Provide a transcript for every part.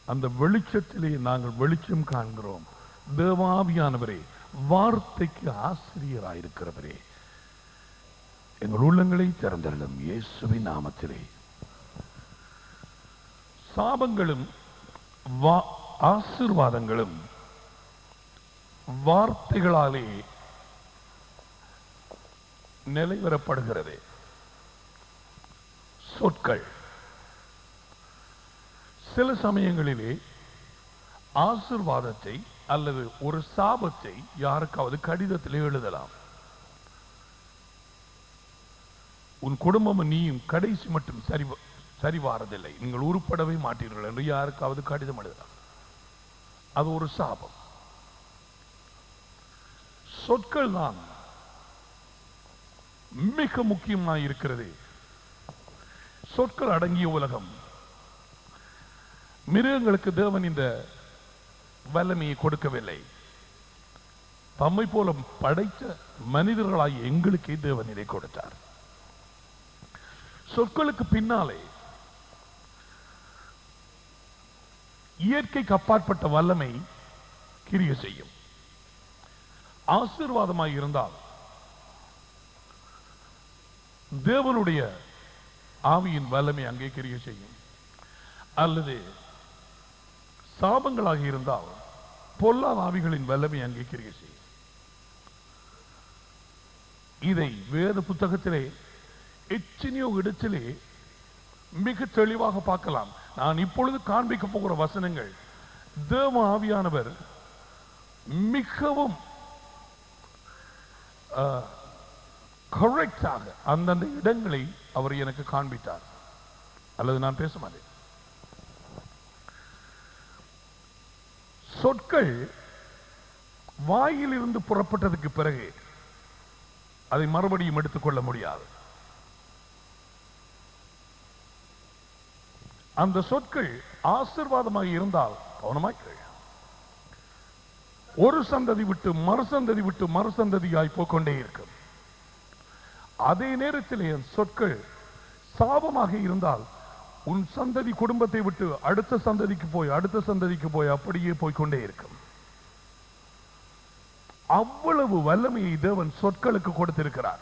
அந்த வெளிச்சத்திலே நாங்கள் வெளிச்சம் காண்கிறோம் தேவாவியானவரே வார்த்தைக்கு ஆசிரியராயிருக்கிறவரே எங்கள் உள்ளங்களை திறந்தள்ளும் இயேசுவின் நாமத்திலே சாபங்களும் வா- ஆசீர்வாதங்களும் வார்த்தைகளாலே நிலைவரப்படுகிறது சொற்கள் சில சமயங்களிலே ஆசிர்வாதத்தை அல்லது ஒரு சாபத்தை யாருக்காவது கடிதத்திலே எழுதலாம் உன் குடும்பமும் நீயும் கடைசி மட்டும் சரி சரிவாரதில்லை நீங்கள் உருப்படவே மாட்டீர்கள் என்று யாருக்காவது கடிதம் எழுதலாம் அது ஒரு சாபம் சொற்கள் தான் மிக முக்கியமாக இருக்கிறது சொற்கள் அடங்கிய உலகம் மிருகங்களுக்கு தேவன் இந்த வல்லமையை கொடுக்கவில்லை தம்மை போல படைத்த மனிதர்களாய் எங்களுக்கே தேவன் இதை கொடுத்தார் சொற்களுக்கு பின்னாலே இயற்கைக்கு அப்பாற்பட்ட வல்லமை கிரிய செய்யும் ஆசீர்வாதமாய் இருந்தால் தேவனுடைய ஆவியின் வல்லமை அங்கே கிரிய செய்யும் அல்லது சாபங்களாக இருந்தால் பொல்லாத ஆவிகளின் வல்லமை அங்கே கிரிய செய்யும் இதை வேத புத்தகத்திலே எத்தனையோ இடத்திலே மிக தெளிவாக பார்க்கலாம் நான் இப்பொழுது காண்பிக்க போகிற வசனங்கள் தேவ ஆவியானவர் மிகவும் கரெக்டாக அந்தந்த இடங்களை அவர் எனக்கு காண்பித்தார் அல்லது நான் பேச மாட்டேன் சொற்கள் வாயிலிருந்து புறப்பட்டதுக்கு பிறகு அதை மறுபடியும் எடுத்துக்கொள்ள முடியாது அந்த சொற்கள் ஆசிர்வாதமாக இருந்தால் கவனமாய் கேள் ஒரு சந்ததி விட்டு மறுசந்ததி விட்டு மறுசந்ததியாய் போய்க்கொண்டே இருக்கும் அதே நேரத்தில் என் சொற்கள் சாபமாக இருந்தால் உன் சந்ததி குடும்பத்தை விட்டு அடுத்த சந்ததிக்கு போய் அடுத்த சந்ததிக்கு போய் அப்படியே போய்க்கொண்டே இருக்கும் அவ்வளவு வல்லமையை தேவன் சொற்களுக்கு கொடுத்திருக்கிறார்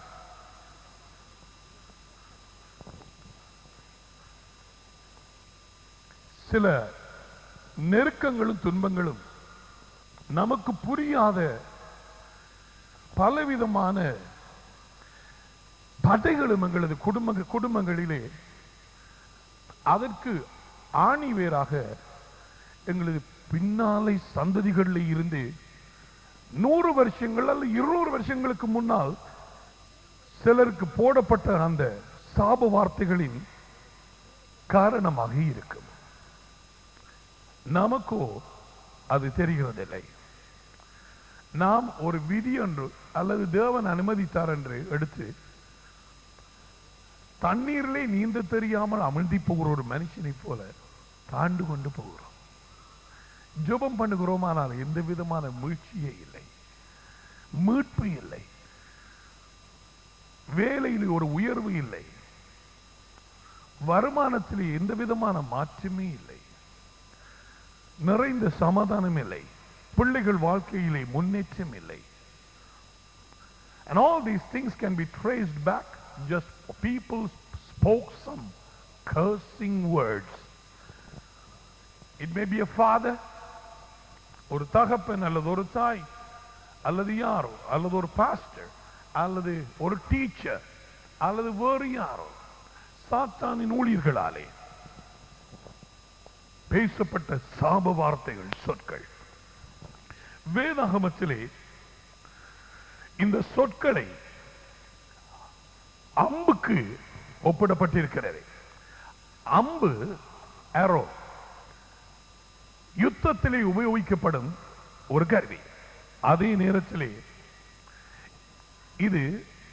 சில நெருக்கங்களும் துன்பங்களும் நமக்கு புரியாத பலவிதமான தடைகளும் எங்களது குடும்ப குடும்பங்களிலே அதற்கு ஆணி வேறாக எங்களது பின்னாலை சந்ததிகளில் இருந்து நூறு வருஷங்கள் அல்லது இருநூறு வருஷங்களுக்கு முன்னால் சிலருக்கு போடப்பட்ட அந்த சாப வார்த்தைகளின் காரணமாக இருக்கும் நமக்கோ அது தெரிகிறதில்லை நாம் ஒரு விதி என்று அல்லது தேவன் அனுமதித்தார் என்று எடுத்து தண்ணீரிலே நீந்த தெரியாமல் அமிழ்ந்தி போகிற ஒரு மனுஷனை போல தாண்டு கொண்டு போகிறோம் ஜெபம் பண்ணுகிறோம் ஆனால் எந்த விதமான மீழ்ச்சியே இல்லை மீட்பு இல்லை வேலையில் ஒரு உயர்வு இல்லை வருமானத்தில் எந்த விதமான மாற்றமே இல்லை நிறைந்த சமாதானம் இல்லை பிள்ளைகள் வாழ்க்கையிலே முன்னேற்றம் இல்லை And all these things can be traced back just people spoke some cursing words. It may be a father, ஒரு தகப்பன் அல்லது ஒரு தாய் அல்லது யாரோ அல்லது ஒரு பாஸ்டர் அல்லது ஒரு டீச்சர் அல்லது வேறு யாரோ சாத்தானின் ஊழியர்களாலே பேசப்பட்ட சாப வார்த்தைகள் சொற்கள் வேதாகமத்திலே இந்த சொற்களை அம்புக்கு ஒப்பிடப்பட்டிருக்கிறது அம்பு arrow யுத்தத்திலே உபயோகிக்கப்படும் ஒரு கருவி அதே நேரத்திலே இது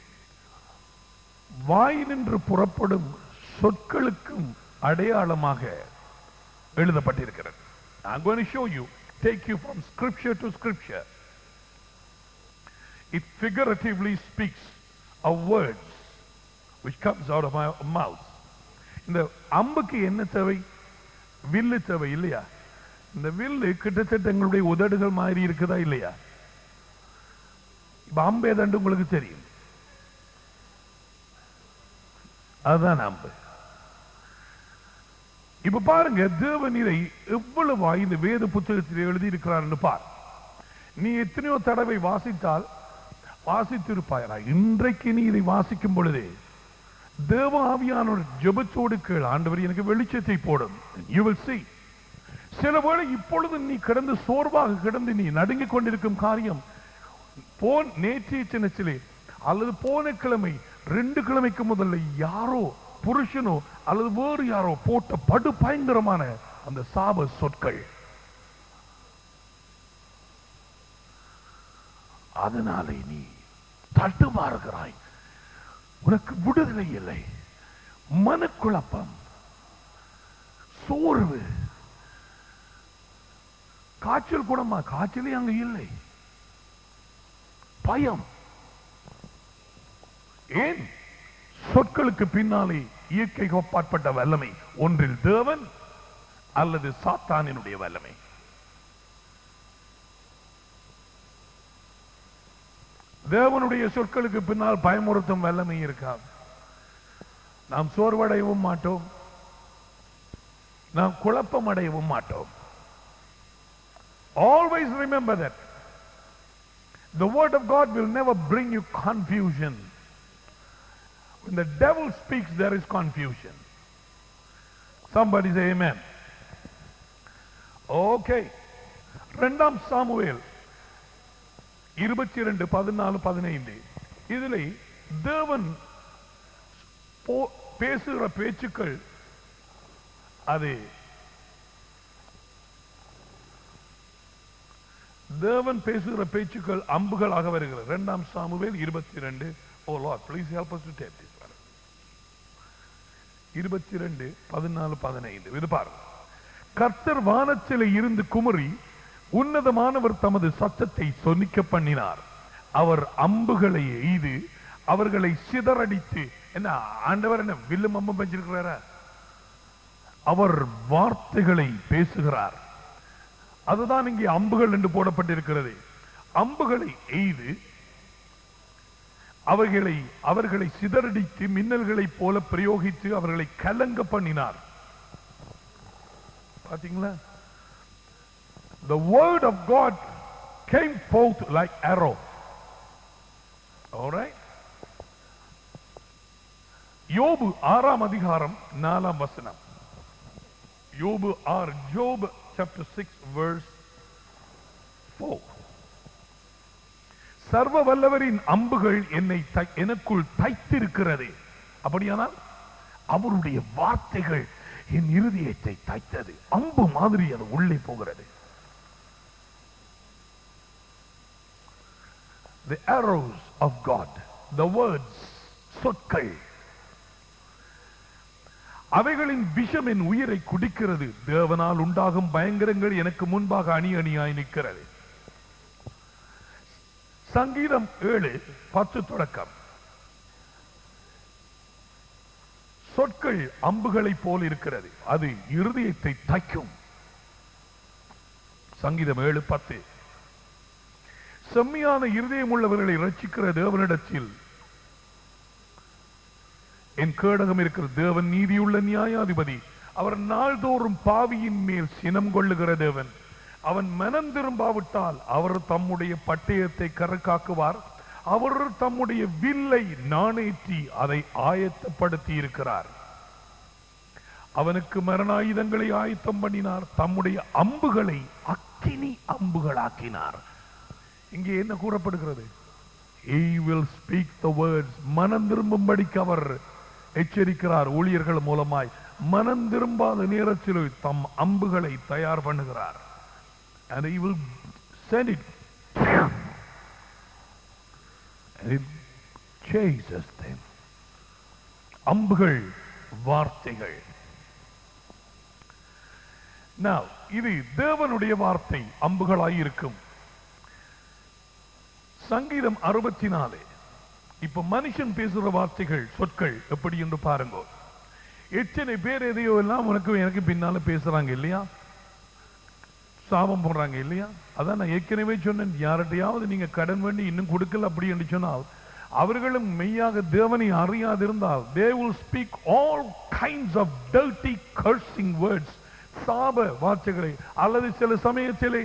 வாயினின்று புறப்படும் சொற்களுக்கும் அடையாளமாக எழுதப்பட்டிருக்கிறது I'm going to show you, take you from scripture to scripture. It figuratively speaks of words which comes out of my mouth. இந்த அம்புக்கு என்ன தேவை வில்லு தேவை இல்லையா இந்த வில்லு கிட்டத்தட்ட எங்களுடைய உதடுகள் மாதிரி இருக்குதா இல்லையா இப்ப அம்பே தண்டு உங்களுக்கு தெரியும் அதுதான் அம்பு இப்ப பாருங்க தேவன் இதை எவ்வளவா இந்த வேத புத்தகத்தில் எழுதி இருக்கிறார் என்று பார் நீ எத்தனையோ தடவை வாசித்தால் வாசித்திருப்பாயரா இன்றைக்கு நீ இதை வாசிக்கும் பொழுது தேவ ஆவியானோர் ஜெபத்தோடு கேள் ஆண்டவர் எனக்கு வெளிச்சத்தை போடும் you will see சில வேளை இப்பொழுது நீ கிடந்து சோர்வாக கிடந்து நீ நடுங்கிக் கொண்டிருக்கும் காரியம் போன் நேற்றைய தினத்திலே அல்லது போன கிழமை ரெண்டு கிழமைக்கு முதல்ல யாரோ புருஷனோ அல்லது வேறு யாரோ போட்ட படு பயங்கரமான அந்த சாப சொற்கள் அதனாலே நீ தட்டுமாறுகிறாய் உனக்கு விடுதலை இல்லை மனக்குழப்பம் சோர்வு காய்ச்சல் கூடமா காய்ச்சலே அங்க இல்லை பயம் ஏன் சொற்களுக்கு பின்னாலே இயற்கை கோப்பாற்பட்ட வல்லமை ஒன்றில் தேவன் அல்லது சாத்தானினுடைய வல்லமை தேவனுடைய சொற்களுக்கு பின்னால் பயமுறுத்தும் வல்லமை இருக்காது நாம் சோர்வடையவும் மாட்டோம் நாம் குழப்பம் அடையவும் மாட்டோம் always remember that the word of God will never bring you confusion when the devil speaks there is confusion somebody say amen okay இரண்டாம் சாமுவேல் இருபத்தி இரண்டு பதினாலு பதினைந்து இதில் தேவன் போ- பேசுகிற பேச்சுக்கள் அது தேவன் பேசுகிற பேச்சுக்கள் அம்புகளாக வருகிறது இரண்டாம் சாமுவேல் இருபத்தி இரண்டு O Lord please help us to take this one இருபத்தி இரண்டு பதினாலு பதினைந்து இது பாருங்க கர்த்தர் வானத்திலே இருந்து குமரி உன்னதமானவர் தமது சத்தத்தை சொன்னிக்க பண்ணினார் அவர் அம்புகளை எய்து அவர்களை சிதறடித்து என்ன ஆண்டவர் என்ன வில்லும் அம்பும் வச்சிருக்கிறாரா அவர் வார்த்தைகளை பேசுகிறார் அதுதான் இங்கே அம்புகள் என்று போடப்பட்டிருக்கிறது அம்புகளை எய்து அவைகளை அவர்களை சிதறடித்து மின்னல்களைப் போல பிரயோகித்து அவர்களை கலங்க பண்ணினார் பாத்தீங்களா the word of God came forth like arrow all right யோபு ஆறாம் அதிகாரம் நாலாம் வசனம் யோபு ஆர் ஜோப் chapter 6 verse 4 சர்வ வல்லவரின் அம்புகள் என்னை தை- எனக்குள் தைத்திருக்கிறது அப்படியானால் அவருடைய வார்த்தைகள் என் இருதயத்தை தைத்தது அம்பு மாதிரி அது உள்ளே போகிறது the arrows of God the words சொற்கள் அவைகளின் விஷம் என் உயிரை குடிக்கிறது தேவனால் உண்டாகும் பயங்கரங்கள் எனக்கு முன்பாக அணி அணியாய் நிற்கிறது சங்கீதம் ஏழு பத்து தொடக்கம் சொற்கள் அம்புகளைப் போல் இருக்கிறது அது இருதயத்தை தைக்கும் சங்கீதம் ஏழு பத்து செம்மையான இருதயம் உள்ளவர்களை ரட்சிக்கிற தேவனிடத்தில் என் கேடகம் இருக்கிற தேவன் நீதியுள்ள நியாயாதிபதி அவர் நாள்தோறும் பாவியின் மேல் சினம் கொள்ளுகிற தேவன் அவன் மனம் திரும்பாவிட்டால் அவர் தம்முடைய பட்டயத்தை கரக்காக்குவார் அவர் தம்முடைய வில்லை நாணேற்றி அதை ஆயத்தப்படுத்தி இருக்கிறார் அவனுக்கு மரணாயுதங்களை ஆயத்தம் பண்ணினார் தம்முடைய அம்புகளை அக்கினி அம்புகளாக்கினார் இங்கே என்ன கூறப்படுகிறது he will speak the words மனம் திரும்பும்படிக்கு அவர் எச்சரிக்கிறார் ஊழியர்கள் மூலமாய் மனம் திரும்பாத நேரத்தில் தம் அம்புகளை தயார் பண்ணுகிறார் and he will send it and it chases them அம்புகள் வார்த்தைகள் Now, இது தேவனுடைய வார்த்தை அம்புகளாய் இருக்கும் சங்கீதம் அறுபத்தி நாலு இப்ப மனுஷன் பேசுற வார்த்தைகள் சொற்கள் எப்படி என்று பாருங்க எத்தனை பேர் எதையோ எல்லாம் உனக்கு எனக்கு பின்னால பேசுறாங்க இல்லையா சாபம் போடுறாங்க இல்லையா அதான் நான் ஏற்கனவே சொன்னேன் யார்கிட்டயாவது நீங்க கடன் வேண்டி இன்னும் கொடுக்கல அப்படி என்று சொன்னால் அவர்களும் மெய்யாக தேவனை அறியாதிருந்தால் they will speak all kinds of dirty cursing words சாப வார்த்தைகளை அல்லது சில சமயத்திலே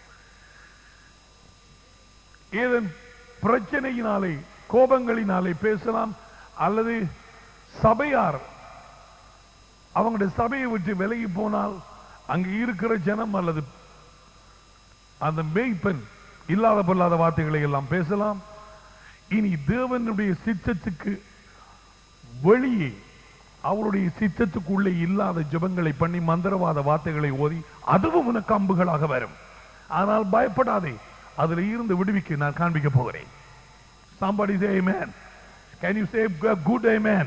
ஏதன் பிரச்சனையினாலே கோபங்களினாலே பேசலாம் அல்லது சபையார் அவங்களுடைய சபையை விட்டு விலகி போனால் அங்க இருக்கிற ஜனம் அல்லது அந்த மேய்ப்பன் இல்லாத பொல்லாத வார்த்தைகளை எல்லாம் பேசலாம் இனி தேவனுடைய சித்தத்துக்கு வெளியே அவருடைய சித்தத்துக்குள்ளே இல்லாத ஜெபங்களை பண்ணி மந்திரவாத வார்த்தைகளை ஓதி அதுவும் உனக்கு அம்புகளாக வரும் ஆனால் பயப்படாதே அதுல இருந்து விடுவிக்க நான் காண்பிக்க போகிறேன் somebody say amen can you say a good amen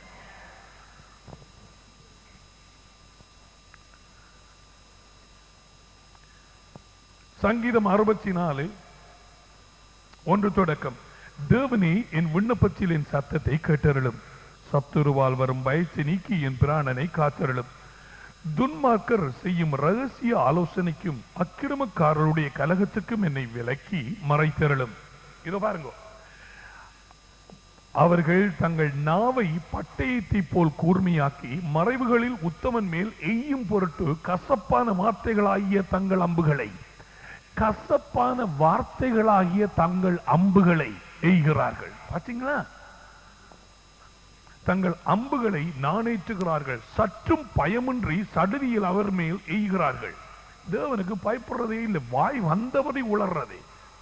சங்கீதம் அறுபத்தி நாலு ஒன்று தொடக்கம் தேவனே என் விண்ணப்பத்தில் என் சத்தத்தை கேட்டருளும் சத்துருவால் வரும் பயத்தை நீக்கி என் பிராணனை காத்தருளும் துன்மார்க்கர் செய்யும் ரகசிய ஆலோசனைக்கும் அக்கிரமக்காரருடைய கலகத்துக்கும் என்னை விலக்கி மறைத்தருளும் இதோ பாருங்க அவர்கள் தங்கள் நாவை பட்டயத்தை போல் கூர்மையாக்கி மறைவுகளில் உத்தமன் மேல் எய்யும் பொருட்டு கசப்பான வார்த்தைகளாகிய தங்கள் அம்புகளை கசப்பான வார்த்தைகளாகிய தங்கள் அம்புகளை எய்கிறார்கள் பாத்தீங்களா தங்கள் அம்புகளை நாணேற்றுகிறார்கள் சற்றும் பயமின்றி சடுதியில் அவர் மேல் எய்கிறார்கள் தேவனுக்கு பயப்படுறதே இல்லை வாய் வந்தபடி உளர்றதே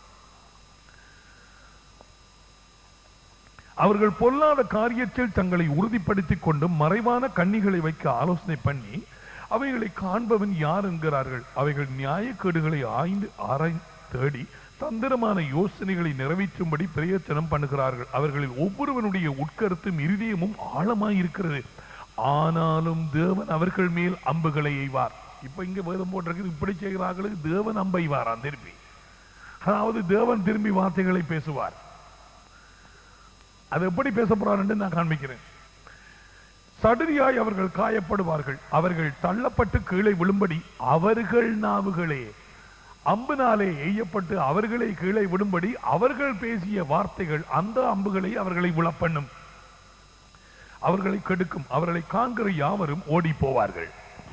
அவர்கள் பொல்லாத காரியத்தில் தங்களை உறுதிப்படுத்திக் கொண்டு மறைவான கண்ணிகளை வைக்க ஆலோசனை பண்ணி அவைகளை காண்பவன் யார் என்கிறார்கள் அவைகள் நியாயக்கேடுகளை ஆய்ந்து ஆராய் தேடி தந்திரமான யோசனைகளை நிறைவேற்றும்படி பிரயத்தனம் பண்ணுகிறார்கள் அவர்களில் ஒவ்வொருவனுடைய உட்கருத்தும் இருதயமும் ஆழமாய் இருக்கிறது ஆனாலும் தேவன் அவர்கள் மேல் அம்புகளை எய்வார் இப்ப இங்க வேதம் போட்டிருக்கு இப்படி செய்கிறார்களுக்கு தேவன் அம்பைவாராம் திரும்பி அதாவது தேவன் திரும்பி வார்த்தைகளை பேசுவார் அது எப்படி பேச போறார் என்று நான் காண்பிக்கிறேன் சடுதியாய் அவர்கள் காயப்படுவார்கள் அவர்கள் தள்ளப்பட்டு கீழே விழும்படி அவர்கள் நாவுகளே அம்பினாலே எய்யப்பட்டு அவர்களை கீழே விடும்படி அவர்கள் பேசிய வார்த்தைகள் அந்த அம்புகளை அவர்களை விழப்பண்ணும் அவர்களை கெடுக்கும் அவர்களை காண்கிற யாவரும் ஓடி போவார்கள்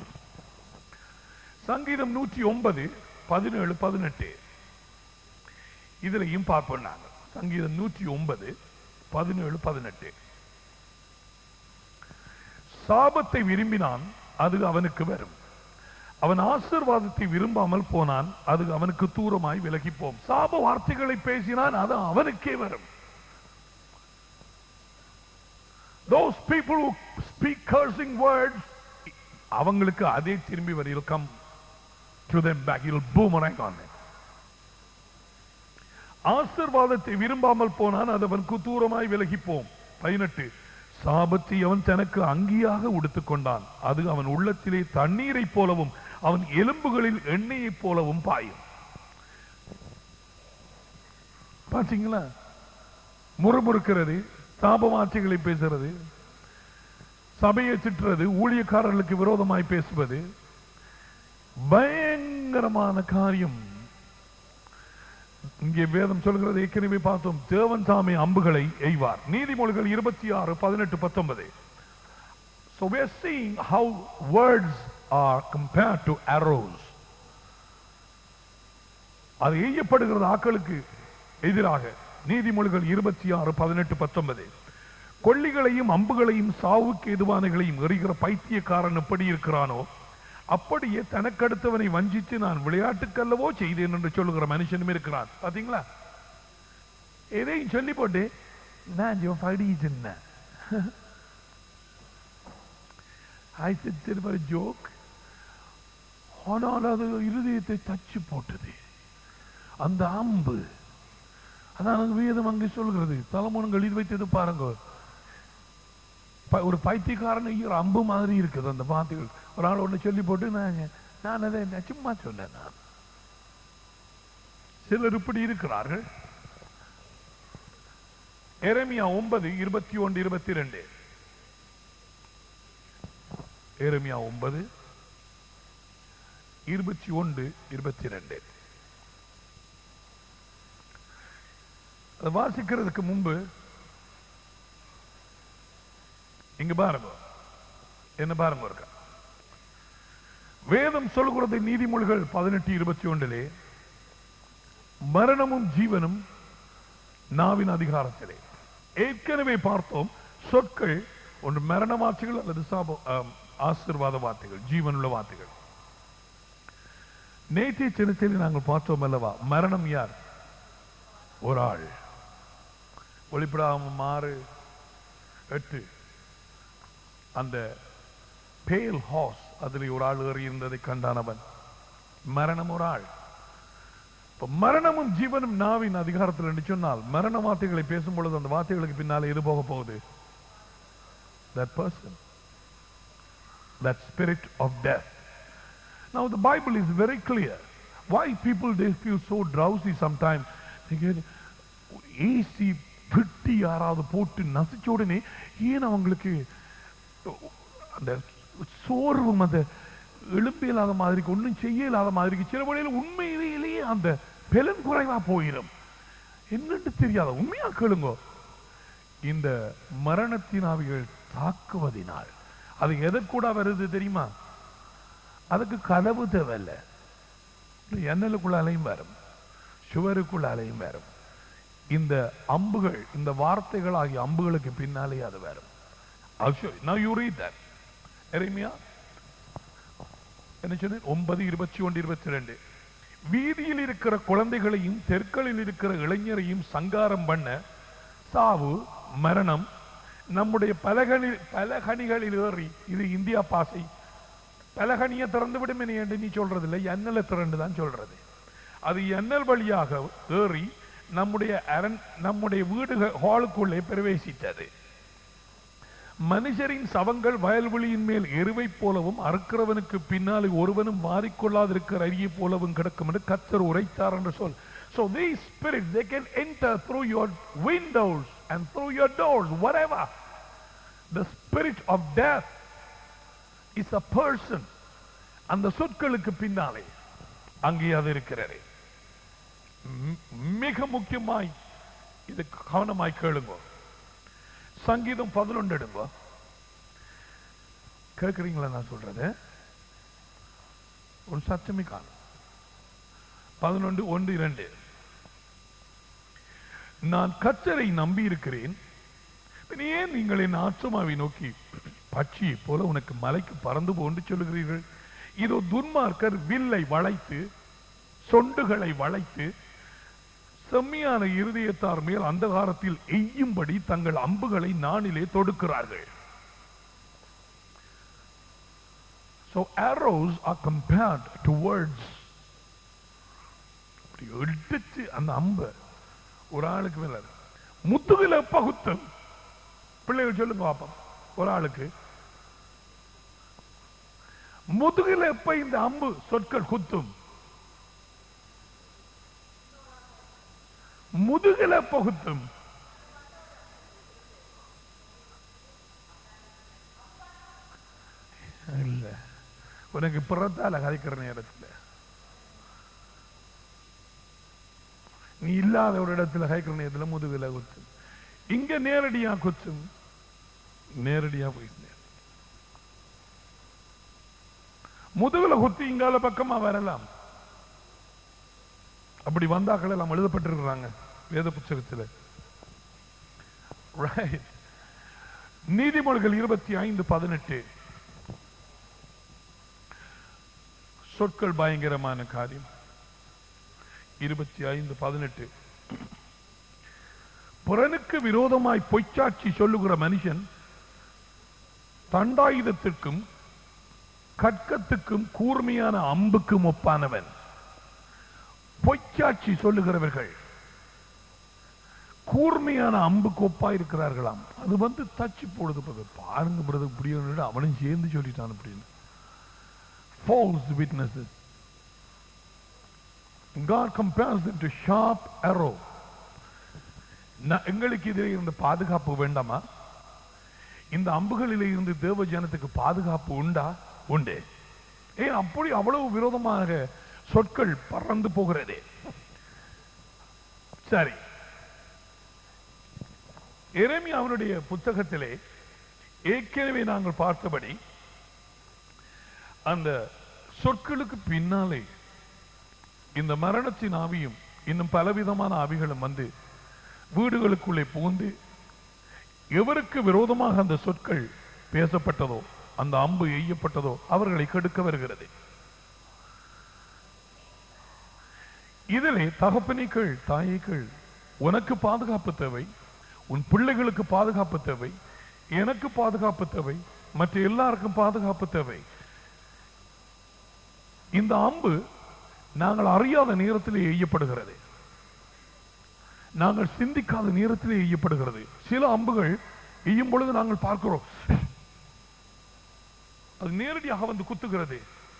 சங்கீதம் நூற்றி ஒன்பது பதினேழு பதினெட்டு இதுலையும் பார்ப்போம் நாங்கள் சங்கீதம் நூற்றி ஒன்பது பதினேழு பதினெட்டு சாபத்தை விரும்பினான் அது அவனுக்கு வரும் அவன் ஆசீர்வாதத்தை விரும்பாமல் போனான் அது அவனுக்கு தூரமாய் விலகி போம் சாப வார்த்தைகளை பேசினான் அது அவனுக்கே வரும் those people who speak cursing words அவங்களுக்கு அதே திரும்பி வரும் it'll come to them back it'll boomerang on them ஆசீர்வாதத்தை விரும்பாமல் போனான் அது அவனுக்கு தூரமாய் விலகி போம் பதினெட்டு சாபத்தை அவன் தனக்கு அங்கியாக உடுத்துக் கொண்டான் அது அவன் உள்ளத்திலே தண்ணீரைப் போலவும் அவன் எலும்புகளில் எண்ணெயைப் போலவும் பாயும் பாத்தீங்களா முறுமுறுக்கிறது சாப வார்த்தைகளை பேசுறது சபையை திட்டுறது ஊழியக்காரர்களுக்கு விரோதமாய் பேசுவது பயங்கரமான காரியம் இங்கே வேதம் சொல்கிறது ஏற்கனவே பார்த்தோம் தேவன் சாமி அம்புகளை எய்வார் நீதிமொழிகள் இருபத்தி ஆறு பதினெட்டு பத்தொன்பது So we are seeing how words are compared to arrows. அது எய்யப்படுகிறது ஆக்களுக்கு எதிராக நீதிமொழிகள் இருபத்தி ஆறு பதினெட்டு பத்தொன்பது கொள்ளிகளையும் அம்புகளையும் சாவுக்கு எதுவானைகளையும் எறிகிற பைத்தியக்காரன் எப்படி இருக்கிறானோ அப்படியே தனக்கடுத்தவனை வஞ்சித்து நான் விளையாட்டுக்கல்லவோ செய்தேன் என்று சொல்லுகிற மனுஷனும் இருக்கிறான் பாத்தீங்களா எதையும் சொல்லி போட்டு நான் படிச்சுன்ன I said, திரும்ப ஜோக் ஆனால் அது இருதயத்தை தச்சு போட்டது அந்த அம்பு அதான் அங்க வேதம் அங்கே சொல்கிறது தலமுனங்கள் இது வைத்தது பாருங்க ப- ஒரு பைத்தியக்காரன் ஐயோ அம்பு மாதிரி இருக்குது அந்த வார்த்தைகள் ஒரு ஆள் ஒண்ணு சொல்லி போட்டு நான் நான் அதை நான் சும்மா சொன்னேன் நான் சிலர் இப்படி இருக்கிறார்கள் எரேமியா ஒன்பது இருபத்தி ஒன்று இருபத்தி ரெண்டு எரேமியா ஒன்பது இருபத்தி ஒன்று இருபத்தி ரெண்டு அதை வாசிக்கிறதுக்கு முன்பு இங்க பாருங்க என்ன பாருங்க இருக்கா வேதம் சொல்கிறது நீதிமொழிகள் பதினெட்டு இருபத்தி ஒன்றிலே மரணமும் ஜீவனும் நாவின் அதிகாரத்திலே ஏற்கனவே பார்த்தோம் சொற்கள் ஒன்று மரண வார்த்தைகள் அல்லது சாப ஆம், ஆசீர்வாத வார்த்தைகள் ஜீவனுள்ள வார்த்தைகள் நேற்றைய சின்னத்தில் நாங்கள் பார்த்தோம் அல்லவா மரணம் யார் ஒரு ஆள் ஒளிப்படாம மாறு எட்டு அந்த பேல் ஹாஸ் அதில் ஒரு ஆள் ஏறி இருந்ததை கண்டானவன் மரணம் ஒரு ஆள் இப்ப மரணமும் ஜீவனும் நாவின் அதிகாரத்தில் என்று சொன்னால் மரண வார்த்தைகளை பேசும் பொழுது அந்த வார்த்தைகளுக்கு பின்னாலே எது போக போகுது that person that spirit of death now the bible is very clear why people they feel so drowsy sometimes AC பெட்டி யாராவது போட்டு நசிச்ச உடனே ஏன் அவங்களுக்கு அந்த சோர்வும் அந்த எழும்பு இல்லாத மாதிரிக்கு ஒன்றும் செய்ய இல்லாத மாதிரிக்கு சில வழியில் உண்மையிலேயே அந்த பலன் குறைவா போயிடும் என்னன்னு தெரியாத உண்மையா கேளுங்க இந்த மரணத்தின் ஆவிகள் தாக்குவதினால் அது எதற்கூட வருது தெரியுமா அதுக்கு கதவு தேவையில்ல எண்ணலுக்குள்ள அலையும் வரும் சுவருக்குள்ள அலையும் வரும் இந்த அம்புகள் இந்த வார்த்தைகள் ஆகிய அம்புகளுக்கு பின்னாலே அது வரும் I'll show you. Now you read that. எரேமியா என்ன சொன்னேன் ஒன்பது இருபத்தி ஒன்று இருபத்தி ரெண்டு வீதியில் இருக்கிற குழந்தைகளையும் தெற்களில் இருக்கிற இளைஞரையும் சங்காரம் பண்ண சாவு மரணம் நம்முடைய பலகனி பலகணிகளில் ஏறி இது இந்தியா பாசை பலகனியை திறந்து விடும் என்று நீ சொல்றது இல்லை எண்ணலை திறந்து தான் சொல்றது அது எண்ணல் வழியாக ஏறி நம்முடைய அரண் நம்முடைய வீடுகள் ஹாலுக்குள்ளே பிரவேசித்தது மனுஷரின் சவங்கள் வயல்வெளியின் மேல் எருவை போலவும் அறுக்கிறவனுக்கு பின்னாலே ஒருவனும் மாறிக்கொள்ளாதிருக்கிற அரிய போலவும் கிடக்கும் என்று கத்தர் உரைத்தார் என்று சொல் So these spirits, they can enter through your windows and through your doors, whatever. The spirit of death is a person. அந்த சொற்களுக்கு பின்னாலே அங்கே அது இருக்கிறது மி- மிக முக்கியமாய் இது கவனமாய் கேளுங்க சங்கீதம் பதினொன்று எடுங்க கேட்குறீங்களா நான் சொல்றது ஒரு சத்தமே காணும் பதினொன்று ஒன்று இரண்டு நான் கத்தரை நம்பி இருக்கிறேன் பின் ஏன் நீங்கள் என் ஆத்மாவை நோக்கி பட்சியை போல உனக்கு மலைக்கு பறந்து போன்று சொல்லுகிறீர்கள் இதோ துன்மார்க்கர் வில்லை வளைத்து சொண்டுகளை வளைத்து செம்மியான இருதயத்தார் மேல் அந்தகாரத்தில் எய்யும்படி தங்கள் அம்புகளை நானிலே தொடுக்கிறார்கள் So arrows are compared to words. அப்படி எடுத்து அந்த அம்பு ஒரு ஆளுக்கு மேல முத்துகில பகுத்தம் பிள்ளைகள் சொல்லுங்க பாப்போம் ஒரு ஆளுக்கு முதுகில எப்ப இந்த அம்பு சொற்கள் குத்தும் முதுகில பகுத்தும் இல்ல உனக்கு பிறத்தால கதைக்கிற நேரத்துல நீ இல்லாத ஒரு இடத்துல கதைக்கிற நேரத்துல முதுகில குத்தும் இங்க நேரடியா குத்தும் நேரடியா போய் சேரும். முதுகுல குத்தி இங்கால பக்கமா வரலாம் அப்படி வந்தாக்கள் எல்லாம் எழுதப்பட்டிருக்கிறாங்க வேத புத்தகத்தில் Right. நீதிமொழிகள் இருபத்தி ஐந்து பதினெட்டு சொற்கள் பயங்கரமான காரியம் இருபத்தி ஐந்து பதினெட்டு புறனுக்கு விரோதமாய் பொய்ச்சாட்சி சொல்லுகிற மனுஷன் தண்டாயுதத்திற்கும் கற்கத்துக்கும் கூர்மையான அம்புக்கும் ஒப்பானவன் பொய்ச்சாட்சி சொல்லுகிறவர்கள் கூர்மையான அம்பு கொப்பா இருக்கிறார்களாம் அது வந்து தச்சு போடுது brother. பாருங்க பிரதர் இப்படி ஒண்ணு அவனும் சேர்ந்து சொல்லிட்டான் அப்படின்னு false witnesses God compares them to sharp arrow ந- எங்களுக்கு இதில் இருந்து பாதுகாப்பு வேண்டாமா இந்த அம்புகளிலே இருந்து தேவ ஜனத்துக்கு பாதுகாப்பு உண்டா உண்டு ஏன் அப்படி அவ்வளவு விரோதமாக சொற்கள் பறந்து போகிறதே சரி எரேமியா அவருடைய புத்தகத்திலே ஏற்கனவே நாங்கள் பார்த்தபடி அந்த சொற்களுக்கு பின்னாலே இந்த மரணத்தின் ஆவியும் இன்னும் பலவிதமான ஆவிகளும் வந்து வீடுகளுக்குள்ளே புகுந்து எவருக்கு விரோதமாக அந்த சொற்கள் பேசப்பட்டதோ அந்த அம்பு எய்யப்பட்டதோ அவர்களை கெடுக்க வருகிறது இதிலே தகப்பனைகள் தாயைகள் உனக்கு பாதுகாப்பு தேவை உன் பிள்ளைகளுக்கு பாதுகாப்பு தேவை எனக்கு பாதுகாப்பு தேவை மற்ற எல்லாருக்கும் பாதுகாப்பு தேவை இந்த அம்பு நாங்கள் அறியாத நேரத்திலே எய்யப்படுகிறது நாங்கள் சிந்திக்காத நேரத்திலே எய்யப்படுகிறது சில அம்புகள் எய்யும் பொழுது நாங்கள் பார்க்கிறோம் அது நேரடியாக வந்து குத்துகிறது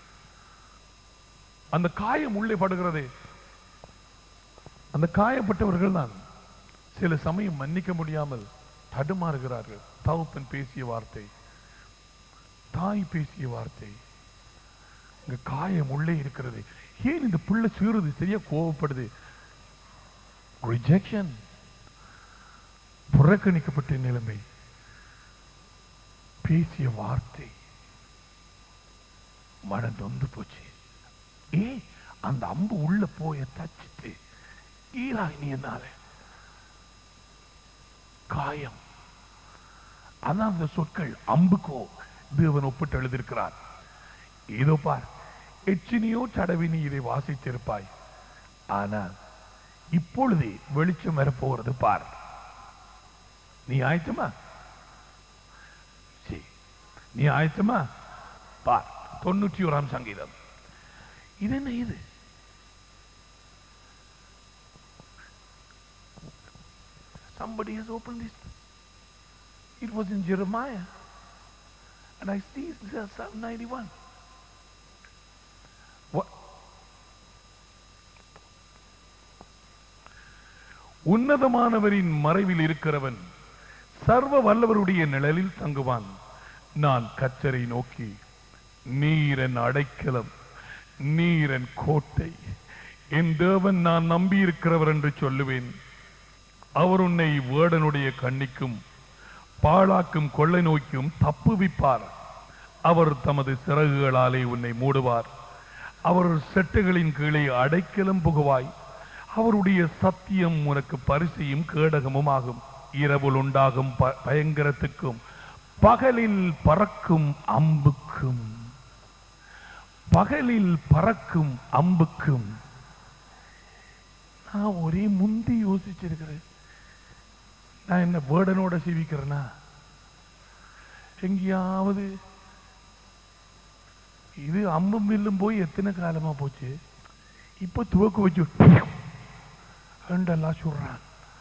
அந்த காயம் உள்ளே படுகிறது அந்த காயப்பட்டவர்கள் தான் சில சமயம் மன்னிக்க முடியாமல் தடுமாறுகிறார்கள் தகப்பன் பேசிய வார்த்தை தாய் பேசிய வார்த்தை இங்க காயம் உள்ளே இருக்கிறது ஏன் இந்த புள்ள சீறுது சரியா கோவப்படுது ரிஜெக்ஷன் புறக்கணிக்கப்பட்ட நிலைமை பேசிய வார்த்தை மனம் நொந்து போச்சு ஏ அந்த அம்பு உள்ள போய தச்சிட்டு ஈராய் என்னால காயம் அதான் அந்த சொற்கள் அம்புக்கோ தேவன் ஒப்பிட்டு எழுதியிருக்கிறார் இதோ பார் எச்சினியோ தடவி நீ இதை வாசித்திருப்பாய் ஆனால் இப்பொழுதே வெளிச்சம் வரப்போகிறது பார் நீ ஆயத்தமா சரி நீ ஆயத்தமா பார் தொண்ணூற்றி ஓராம் சங்கீதம் இது என்ன இது Somebody has opened this. It was in Jeremiah. And I see it says Psalm 91. What? உன்னதமானவரின் மறைவில் இருக்கிறவன் சர்வ வல்லவருடைய நிழலில் தங்குவான் நான் கச்சரை நோக்கி நீரன் அடைக்கலம் நீரன் கோட்டை என் தேவன் நான் நம்பியிருக்கிறவர் என்று சொல்லுவேன் அவர் உன்னை வேடனுடைய கண்ணிக்கும் பாழாக்கும் கொள்ளை நோய்க்கும் தப்புவிப்பார் அவர் தமது சிறகுகளாலே உன்னை மூடுவார் அவர் செட்டுகளின் கீழே அடைக்கலம் புகுவாய் அவருடைய சத்தியம் உனக்கு பரிசையும் கேடகமும் ஆகும் இரவில் உண்டாகும் ப- பயங்கரத்துக்கும் பகலில் பறக்கும் அம்புக்கும் பகலில் பறக்கும் அம்புக்கும் நான் ஒரே முந்தி யோசிச்சிருக்கிறேன் நான் என்ன வேர்டனோட சிவிக்கிறேனா எங்கேயாவது இது அம்பும் வில்லும் போய் எத்தனை காலமா போச்சு இப்ப துவக்கு வச்சு ரெண்டெல்லாம் சொல்றான்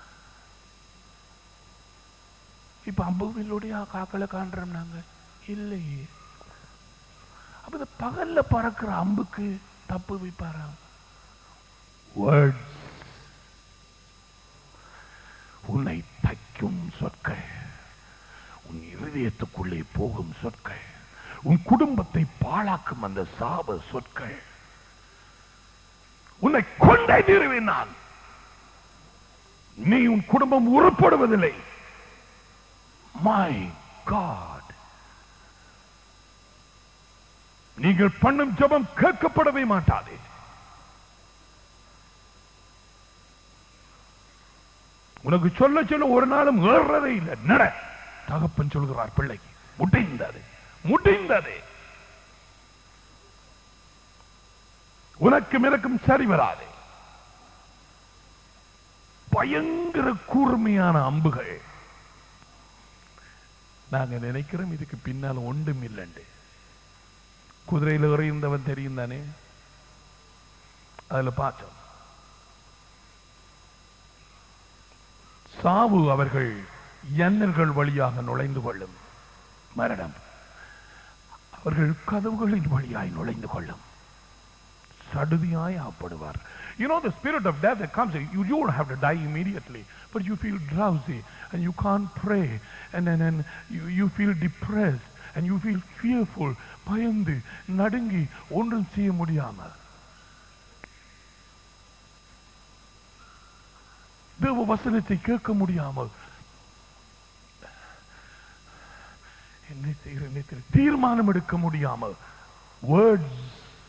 இப்ப அம்பு வில்லுடைய காக்களை காண்றோம் நாங்க இல்லையே அப்ப இந்த பகல்ல பறக்கிற அம்புக்கு தப்பு வைப்பாராம் வேர்ட்ஸ் உன்னை தைக்கும் சொற்கள் உன் இருதயத்துக்குள்ளே போகும் சொற்கள் உன் குடும்பத்தை பாழாக்கும் அந்த சாப சொற்கள் உன்னை கொண்டே தீருவேன் நான் நீ உன் குடும்பம் உருப்படுவதில்லை மை காட் நீங்கள் பண்ணும் ஜெபம் கேட்கப்படவே மாட்டாதே உனக்கு சொல்ல சொல்ல ஒரு நாளும் ஏறுறதே இல்லை நட தகப்பன் சொல்கிறார் பிள்ளைக்கு முடிந்தது முடிந்தது உனக்கும் எனக்கும் சரி வராது பயங்கர கூர்மையான அம்புகள் நாங்க நினைக்கிறோம் இதுக்கு பின்னால் ஒன்றும் இல்லைண்டு குதிரையில் எறிந்தவன் தெரியும் தானே அதுல பார்த்தோம் சாவு அவர்கள் எண்ணர்கள் வழியாக நுழைந்து கொள்ளும் மரணம் அவர்கள் கதவுகளின் வழியாய் நுழைந்து கொள்ளும் சடுதியாய் ஆப்படுவார் You know, the spirit of death that comes, you, you don't have to die immediately, but you feel drowsy and you can't pray and then and you, you feel depressed and you feel fearful பயந்து நடுங்கி ஒன்றும் செய்ய முடியாமல் தேவ வசனத்தை கேட்க முடியாமல் என்ன செய்கிற என்ன தெரியல. தீர்மானம் எடுக்க முடியாமல் வேர்ட்ஸ்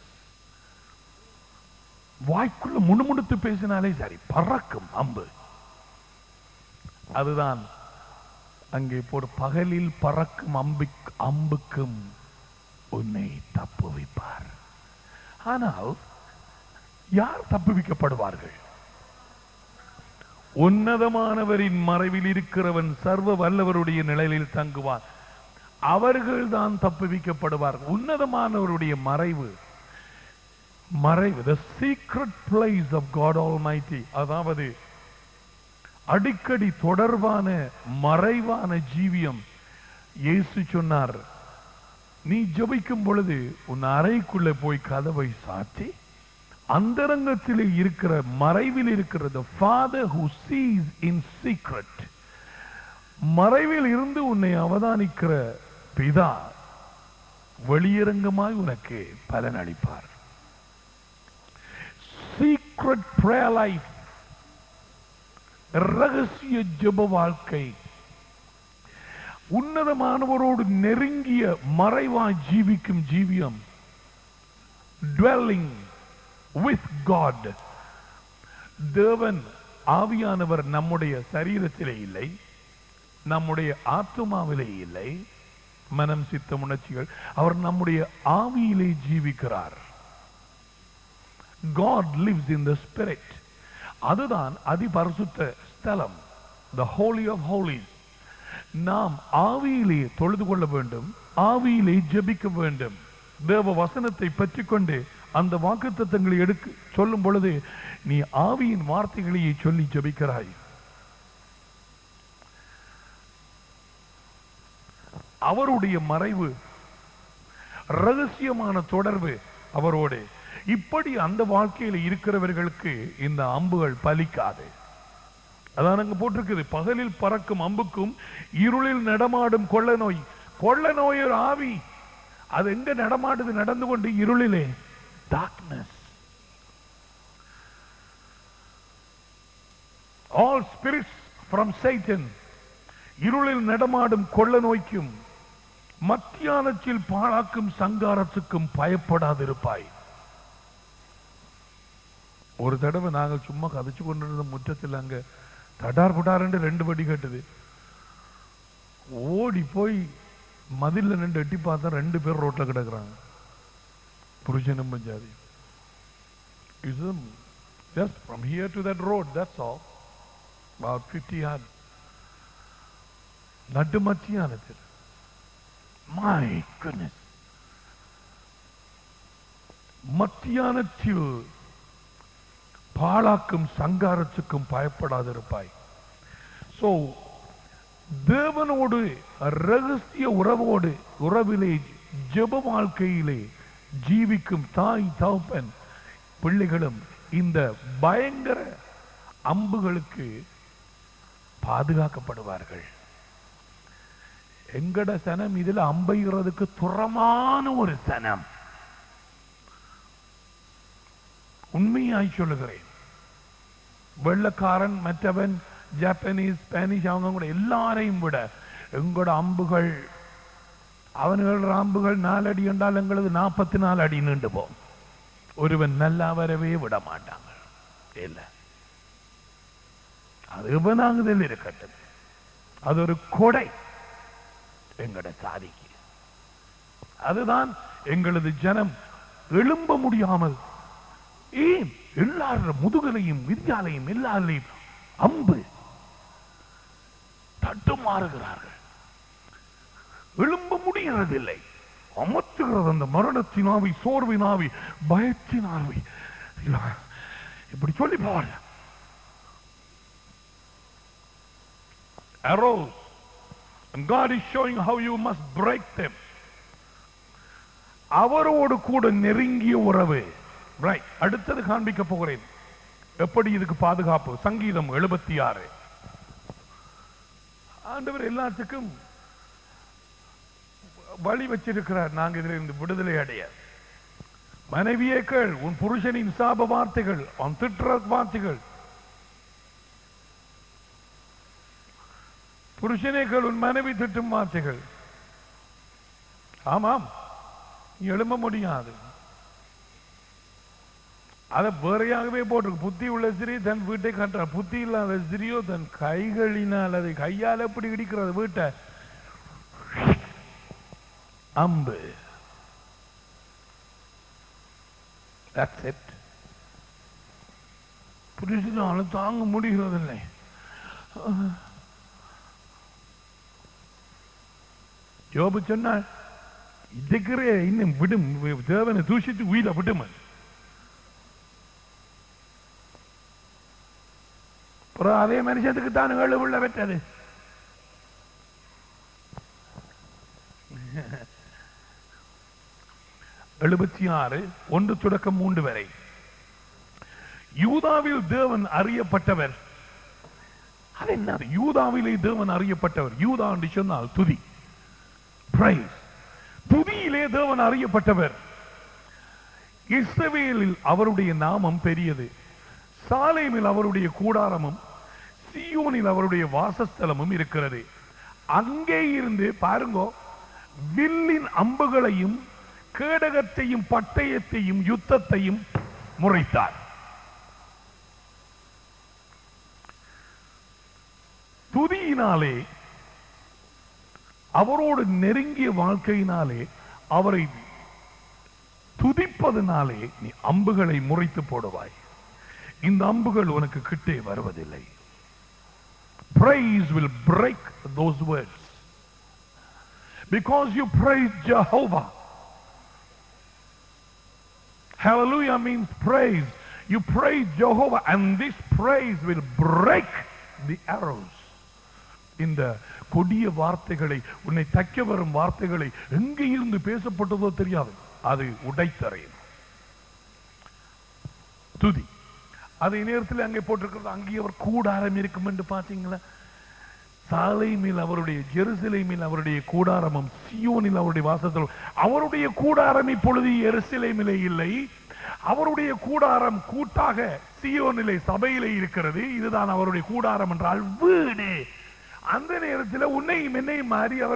வாய்க்குள்ள முணுமுணுத்து பேசினாலே சரி பறக்கும் அம்பு அதுதான் அங்கே போடு பகலில் பறக்கும் அம்பிக் அம்புக்கும் உன்னை தப்புவிப்பார் ஆனால் யார் தப்புவிக்கப்படுவார்கள் உன்னதமானவரின் மறைவில் இருக்கிறவன் சர்வ வல்லவருடைய நிழலில் தங்குவார் அவர்கள்தான் தப்புவிக்கப்படுவார்கள் உன்னதமானவருடைய மறைவு மறைவு the secret place of God Almighty அதாவது அடிக்கடி தொடர்பான மறைவான ஜீவியம் இயேசு சொன்னார் நீ ஜெபிக்கும் பொழுது உன் அறைக்குள்ள போய் கதவை சாத்தி அந்தரங்கத்திலே இருக்கிற மறைவில் இருக்கிற the father who sees in secret மறைவில் இருந்து உன்னை அவதானிக்கிற பிதா வெளியரங்கமாய் உனக்கு பலன் அளிப்பார் சீக்ரெட் prayer life ரகசிய ஜெப வாழ்க்கை உன்னதமானவரோடு நெருங்கிய மறைவாய் ஜீவிக்கும் ஜீவியம் dwelling with God தேவன் ஆவியானவர் நம்முடைய சரீரத்திலே இல்லை நம்முடைய ஆத்மாவிலே இல்லை மனம் சித்த உணர்ச்சிகள் அவர் நம்முடைய ஆவியிலே ஜீவிக்கிறார் God lives in the spirit அதுதான் அதிபரிசுத்த ஸ்தலம் the holy of holies நாம் ஆவியிலே தொழுது கொள்ள வேண்டும் ஆவியிலே ஜெபிக்க வேண்டும் தேவ வசனத்தை பற்றிக்கொண்டு அந்த வாக்குத்தத்தங்களை எடுக்க சொல்லும் பொழுது நீ ஆவியின் வார்த்தைகளையே சொல்லி ஜெபிக்கிறாய் அவருடைய மறைவு ரகசியமான தொடர்பு அவரோடு இப்படி அந்த வாழ்க்கையில இருக்கிறவர்களுக்கு இந்த அம்புகள் பலிக்காது அதான் அங்க போட்டிருக்குது பகலில் பறக்கும் அம்புக்கும் இருளில் நடமாடும் கொள்ள நோய் கொள்ள நோய் ஒரு ஆவி அது எங்க நடமாடுது நடந்து கொண்டு இருளிலே darkness all spirits from Satan இருளில் நடமாடும் கொள்ள நோய்க்கும் மத்தியானத்தில் பாழாக்கும் சங்காரத்துக்கும் பயப்படாதிருப்பாய் ஒரு தடவை நாங்கள் சும்மா கதைச்சு கொண்டிருந்த முற்றத்தில் அங்க தடார் புடார்ன்னு ரெண்டு படி கட்டுது ஓடி போய் மதில்ல நின்று எட்டி பார்த்தா ரெண்டு பேர் ரோட்ல கிடக்குறாங்க புருஷனும் பஞ்சாதி இது just from here to that road that's all about 50 yards நட்டு மத்தியானத்தில் மை goodness மத்தியானத்தில் பாழாக்கும் சங்காரத்துக்கும் பயப்படாதிருப்பாய் சோ தேவனோடு ரகசிய உறவோடு உறவிலே ஜெப வாழ்க்கையிலே ஜீவிக்கும் தாய் தகப்பன் பிள்ளைகளும் இந்த பயங்கர அம்புகளுக்கு பாதுகாக்கப்படுவார்கள் எங்கட சனம் இதுல அம்பைகிறதுக்கு துறமான ஒரு சனம் உண்மையாய் சொல்லுகிறேன் வெள்ளக்காரன் மற்றவன் ஜப்பானீஸ் ஸ்பானிஷ் அவங்க கூட எல்லாரையும் விட எங்களோட அம்புகள் அவனுகள் அம்புகள் நாலடி என்றால் எங்களது நாற்பத்தி நாலு அடி நீண்டு போம் ஒருவன் நல்லா வரவே விட மாட்டாங்க இல்ல அது உபநாங்குதல் இருக்கட்டும் அது ஒரு கொடை எங்களோட சாதிக்கு அதுதான் எங்களது ஜனம் எழும்ப முடியாமல் ஏன் எல்லார முதுகலையும் விரியாலையும் எல்லாரையும் அம்பு தட்டுமாறுகிறார்கள் எழும்ப முடிகிறதில்லை அமர்த்துகிறது அந்த மரணத்தின் ஆவி சோர்வின் ஆவி பயத்தின் ஆவி இல்ல, இப்படி சொல்லி பாரு arrows and God is showing how you must break them அவரோடு கூட நெருங்கிய உறவு ரைட் அடுத்தது காண்பிக்க போகிறேன் எப்படி இதுக்கு பாதுகாப்பு சங்கீதம் எழுபத்தி ஆறு ஆண்டவர் எல்லாத்துக்கும் வழி வச்சிருக்கிறார் நாங்க இதுல இருந்து விடுதலை அடைய மனைவியே கேள் உன் புருஷனின் சாப வார்த்தைகள் அவன் திட்டுற வார்த்தைகள் புருஷனே கேள் உன் மனைவி திட்டும் வார்த்தைகள் ஆமாம் நீ எழும்ப முடியாது அதை வேறையாகவே போட்டிருக்கு புத்தி உள்ள ஸ்திரீ தன் வீட்டை கட்டுறார் புத்தி இல்லாத ஸ்திரியோ தன் கைகளினால் அதை கையால் எப்படி இடிக்கிறது வீட்டை அம்பு That's it. புரிஞ்சுனாலும் தாங்க முடிகிறதில்லை யோபு சொன்னாள் இதுக்கிறே இன்னும் விடும் தேவனை தூஷித்து உயிரை விடும் அப்புறம் அதே மனுஷத்துக்கு தான் ஏழு உள்ள பெற்றது எழுபத்தி ஆறு ஒன்று தொடக்கம் மூன்று வரை யூதாவில் தேவன் அறியப்பட்டவர் அது என்னது யூதாவிலே தேவன் அறியப்பட்டவர் யூதா என்று சொன்னால் துதி பிரைஸ் துதியிலே தேவன் அறியப்பட்டவர் இஸ்ரவேலில் அவருடைய நாமம் பெரியது சாலேமில் அவருடைய கூடாரமும் சியோனில் அவருடைய வாசஸ்தலமும் இருக்கிறது அங்கே இருந்து பாருங்கோ வில்லின் அம்புகளையும் கேடகத்தையும் பட்டயத்தையும் யுத்தத்தையும் முறைத்தார் துதியினாலே அவரோடு நெருங்கிய வாழ்க்கையினாலே அவரை துதிப்பதனாலே நீ அம்புகளை முறைத்து போடுவாய் இந்த அம்புகள் உனக்கு கிட்டே வருவதில்லை praise will break those words because you praise Jehovah hallelujah means praise you praise Jehovah and this praise will break the arrows இந்த கொடிய வார்த்தைகளை உன்னை தைக்க வரும் வார்த்தைகளை எங்கே இருந்து பேசப்பட்டதோ தெரியாது அது உடைத்தறையும் துதி அதே நேரத்தில் அங்கே போட்டிருக்கிறது அங்கே அவர் கூடாரம் இருக்கும் என்று பார்த்தீங்களா சாலை மேல் அவருடைய ஜெருசலேமில் அவருடைய கூடாரமும் சியோனில் அவருடைய வாசத்தில் அவருடைய கூடாரம் இப்பொழுது எருசலேமிலே இல்லை அவருடைய கூடாரம் கூட்டாக சியோனிலே சபையிலே இருக்கிறது இதுதான் அவருடைய கூடாரம் என்றால் வீடு அந்த நேரத்தில் உன்னையும் என்னையும் மாறி அவர்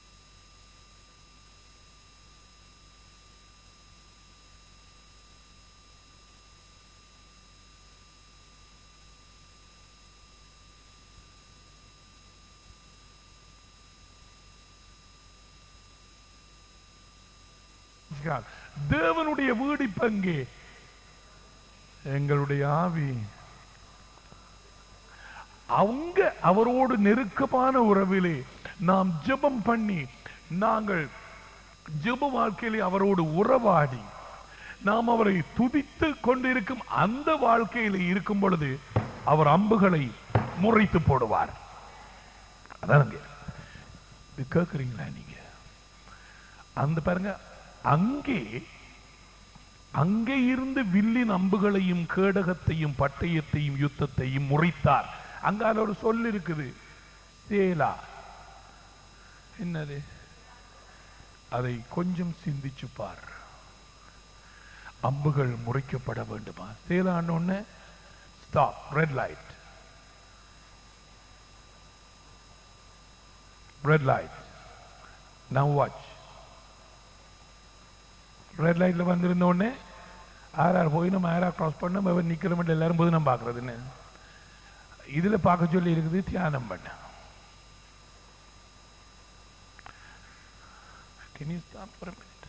தேவனுடைய வீடு இப்ப எங்கே எங்களுடைய ஆவி அவங்க அவரோடு நெருக்கமான உறவிலே நாம் ஜெபம் பண்ணி நாங்கள் ஜெப வாழ்க்கையிலே அவரோடு உறவாடி நாம் அவரை துதித்து கொண்டிருக்கும் அந்த வாழ்க்கையில இருக்கும் பொழுது அவர் அம்புகளை முறைத்து போடுவார் அதானுங்க இது கேட்குறீங்களா நீங்க அந்த பாருங்க அங்கே அங்கே இருந்து வில்லின் அம்புகளையும் கேடகத்தையும் பட்டயத்தையும் யுத்தத்தையும் முறைத்தார் அங்கால ஒரு சொல் இருக்குது சேலா என்னது அதை கொஞ்சம் சிந்திச்சு பார் அம்புகள் முறைக்கப்பட வேண்டுமா சேலான்னு ஒண்ணு stop red light red light now watch red லைட்ல வந்திருந்த உடனே ஆர்ஆர் போய் நம்ம ஆர்ஆர் கிராஸ் பண்ண நம்ம நிக்கிறோம் எல்லாரும் போது நம்ம பார்க்கறதுன்னு இதுல பார்க்க சொல்லி இருக்குது தியானம் பண்ண Can you stop for a minute?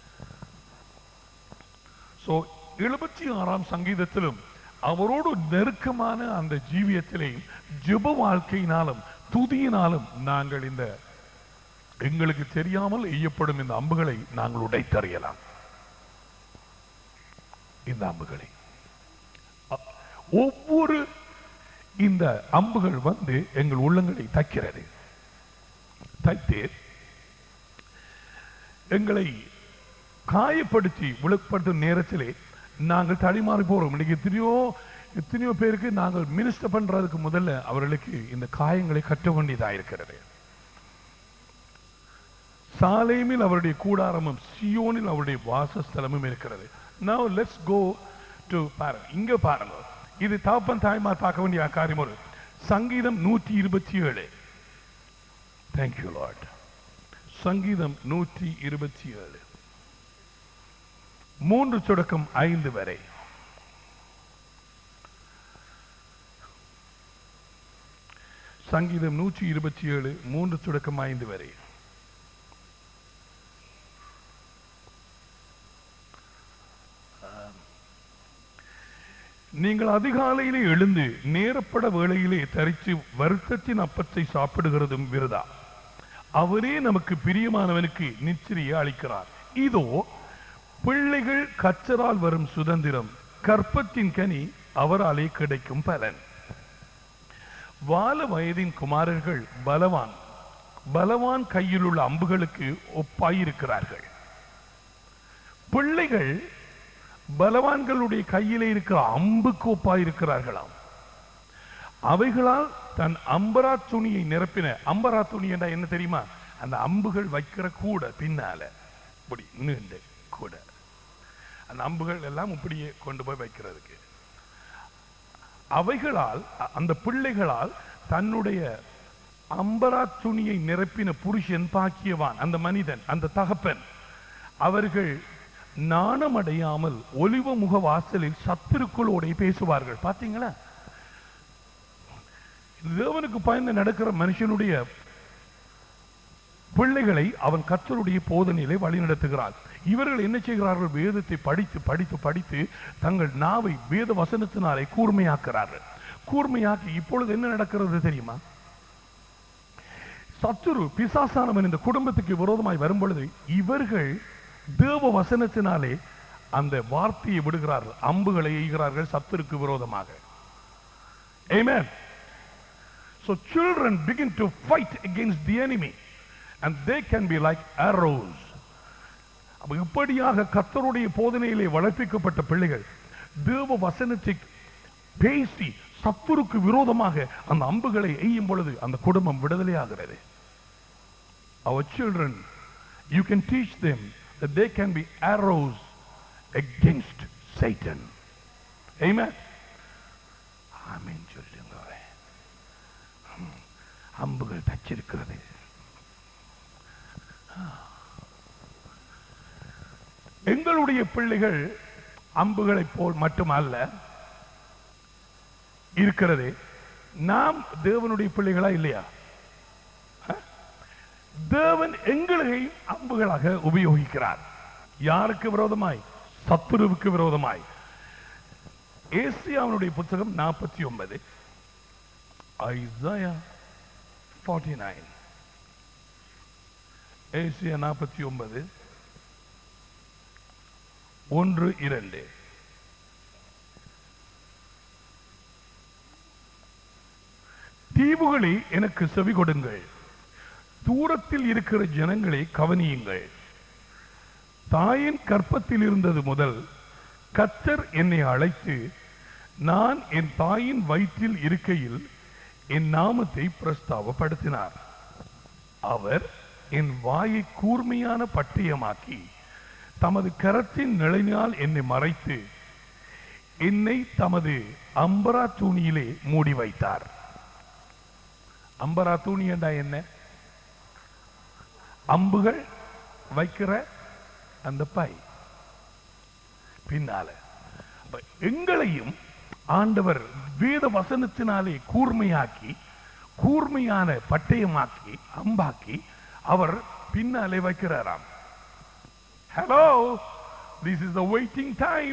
So, எழுபத்தி ஆறாம் சங்கீதத்திலும் அவரோடு நெருக்கமான அந்த ஜீவியத்திலேயும் ஜெப வாழ்க்கையினாலும் துதியினாலும் நாங்கள் இந்த எங்களுக்கு தெரியாமல் எய்யப்படும் இந்த அம்புகளை நாங்கள் உடைத்தறியலாம் இந்த அம்புகளை அ- ஒவ்வொரு இந்த அம்புகள் வந்து எங்கள் உள்ளங்களை தைக்கிறது தைத்து எங்களை காயப்படுத்தி விழுப்படுத்தும் நேரத்திலே நாங்கள் தடிமாறி போறோம் இன்னைக்கு எத்தனையோ எத்தனையோ பேருக்கு நாங்கள் மினிஸ்டர் பண்றதுக்கு முதல்ல அவர்களுக்கு இந்த காயங்களை கட்ட வேண்டியதா இருக்கிறது சாலேமில் அவருடைய கூடாரமும் சியோனில் அவருடைய வாசஸ்தலமும் இருக்கிறது now let's go to பாருங்க இங்க பாருங்க இது தாப்பன் தாய்மார் பார்க்க வேண்டிய காரியம் ஒரு சங்கீதம் நூற்றி இருபத்தி ஏழு தேங்க்யூ லார்ட் சங்கீதம் நூற்றி இருபத்தி ஏழு மூன்று சொடக்கம் ஐந்து வரை சங்கீதம் நூற்றி இருபத்தி ஏழு மூன்று சுடக்கம் ஐந்து வரை நீங்கள் அதிகாலையிலே எழுந்து நேரப்பட வேளையிலே தரித்து வருத்தத்தின் அப்பத்தை சாப்பிடுகிறதும் விரதா அவரே நமக்கு பிரியமானவனுக்கு நிச்சரியை அளிக்கிறார் இதோ பிள்ளைகள் கச்சரால் வரும் சுதந்திரம் கற்பத்தின் கனி அவராலே கிடைக்கும் பலன் வால வயதின் குமாரர்கள் பலவான் பலவான் கையில் உள்ள அம்புகளுக்கு ஒப்பாயிருக்கிறார்கள் பிள்ளைகள் பலவான்களுடைய கையிலே இருக்கிற அம்புக்கு ஒப்பாயிருக்கிறார்களாம் அவைகளால் தன் அம்பரா துணியை நிரப்பின அம்பரா துணி என்றா என்ன தெரியுமா அந்த அம்புகள் வைக்கிற கூட பின்னால இப்படி நீண்டு கூட அந்த அம்புகள் எல்லாம் இப்படியே கொண்டு போய் வைக்கிறதுக்கு அவைகளால் அ- அந்த பிள்ளைகளால் தன்னுடைய அம்பரா துணியை நிரப்பின புருஷன் பாக்கியவான் அந்த மனிதன் அந்த தகப்பன் அவர்கள் நாணமடையாமல் ஒலிவ முக வாசலில் சத்துருக்களோட பேசுவார்கள் பாத்தீங்களா தேவனுக்கு பயந்து நடக்கிற மனுஷனுடைய பிள்ளைகளை அவன் கர்த்தருடைய போதனையிலே வழிநடத்துகிறார் இவர்கள் என்ன செய்கிறார்கள் வேதத்தை படித்து படித்து படித்து தங்கள் நாவை வேத வசனத்தினாலே கூர்மையாக்குறார்கள் கூர்மையாக்கி இப்பொழுது என்ன நடக்கிறது தெரியுமா சத்துரு பிசாசானவன் இந்த குடும்பத்துக்கு விரோதமாய் வரும் பொழுது இவர்கள் தேவ வசனத்தினாலே அந்த வார்த்தையை விடுகிறார்கள் அம்புகளை எய்கிறார்கள் சத்துருக்கு விரோதமாக Amen. So children begin to fight against the enemy and they can be like arrows. அப்ப இப்படியாக கர்த்தருடைய போதனையிலே வளர்ப்பிக்கப்பட்ட பிள்ளைகள் தேவ வசனத்தை பேசி சத்துருக்கு விரோதமாக அந்த அம்புகளை எய்யும் பொழுது அந்த குடும்பம் விடுதலையாகிறது our children you can teach them that they can be arrows against Satan amen ஆமென் சொல்லுங்க ம், அம்புகள் தச்சிருக்கிறது எங்களுடைய பிள்ளைகள் அம்புகளைப் போல் மட்டுமல்ல இருக்கிறது நாம் தேவனுடைய பிள்ளைகளா இல்லையா அஹ்? தேவன் எங்களை அம்புகளாக உபயோகிக்கிறார் யாருக்கு விரோதமாய் சத்துருவுக்கு விரோதமாய் ஏசியாவுடைய புத்தகம் நாற்பத்தி ஒன்பது ஐசாயா ஃபார்ட்டி நைன் ஏசியா நாற்பத்தி ஒன்பது ஒன்று இரண்டு தீவுகளே எனக்கு செவி கொடுங்கள் தூரத்தில் இருக்கிற ஜனங்களை கவனியுங்கள் தாயின் கற்பத்தில் இருந்தது முதல் கத்தர் என்னை அழைத்து நான் என் தாயின் வயிற்றில் இருக்கையில் என் நாமத்தை பிரஸ்தாபப்படுத்தினார் அவர் என் வாயை கூர்மையான பட்டயமாக்கி தமது கரத்தின் நிலையினால் என்னை மறைத்து என்னை தமது அம்பரா தூணியிலே மூடி வைத்தார் அம்பரா தூணி என்றா என்ன அம்புகள் வைக்கிற அந்த பை பின்னால அப்ப எங்களையும் ஆண்டவர் வேத வசனத்தினாலே கூர்மையாக்கி கூர்மையான பட்டயமாக்கி அம்பாக்கி அவர் பின்னாலே வைக்கிறாராம் hello this is the waiting time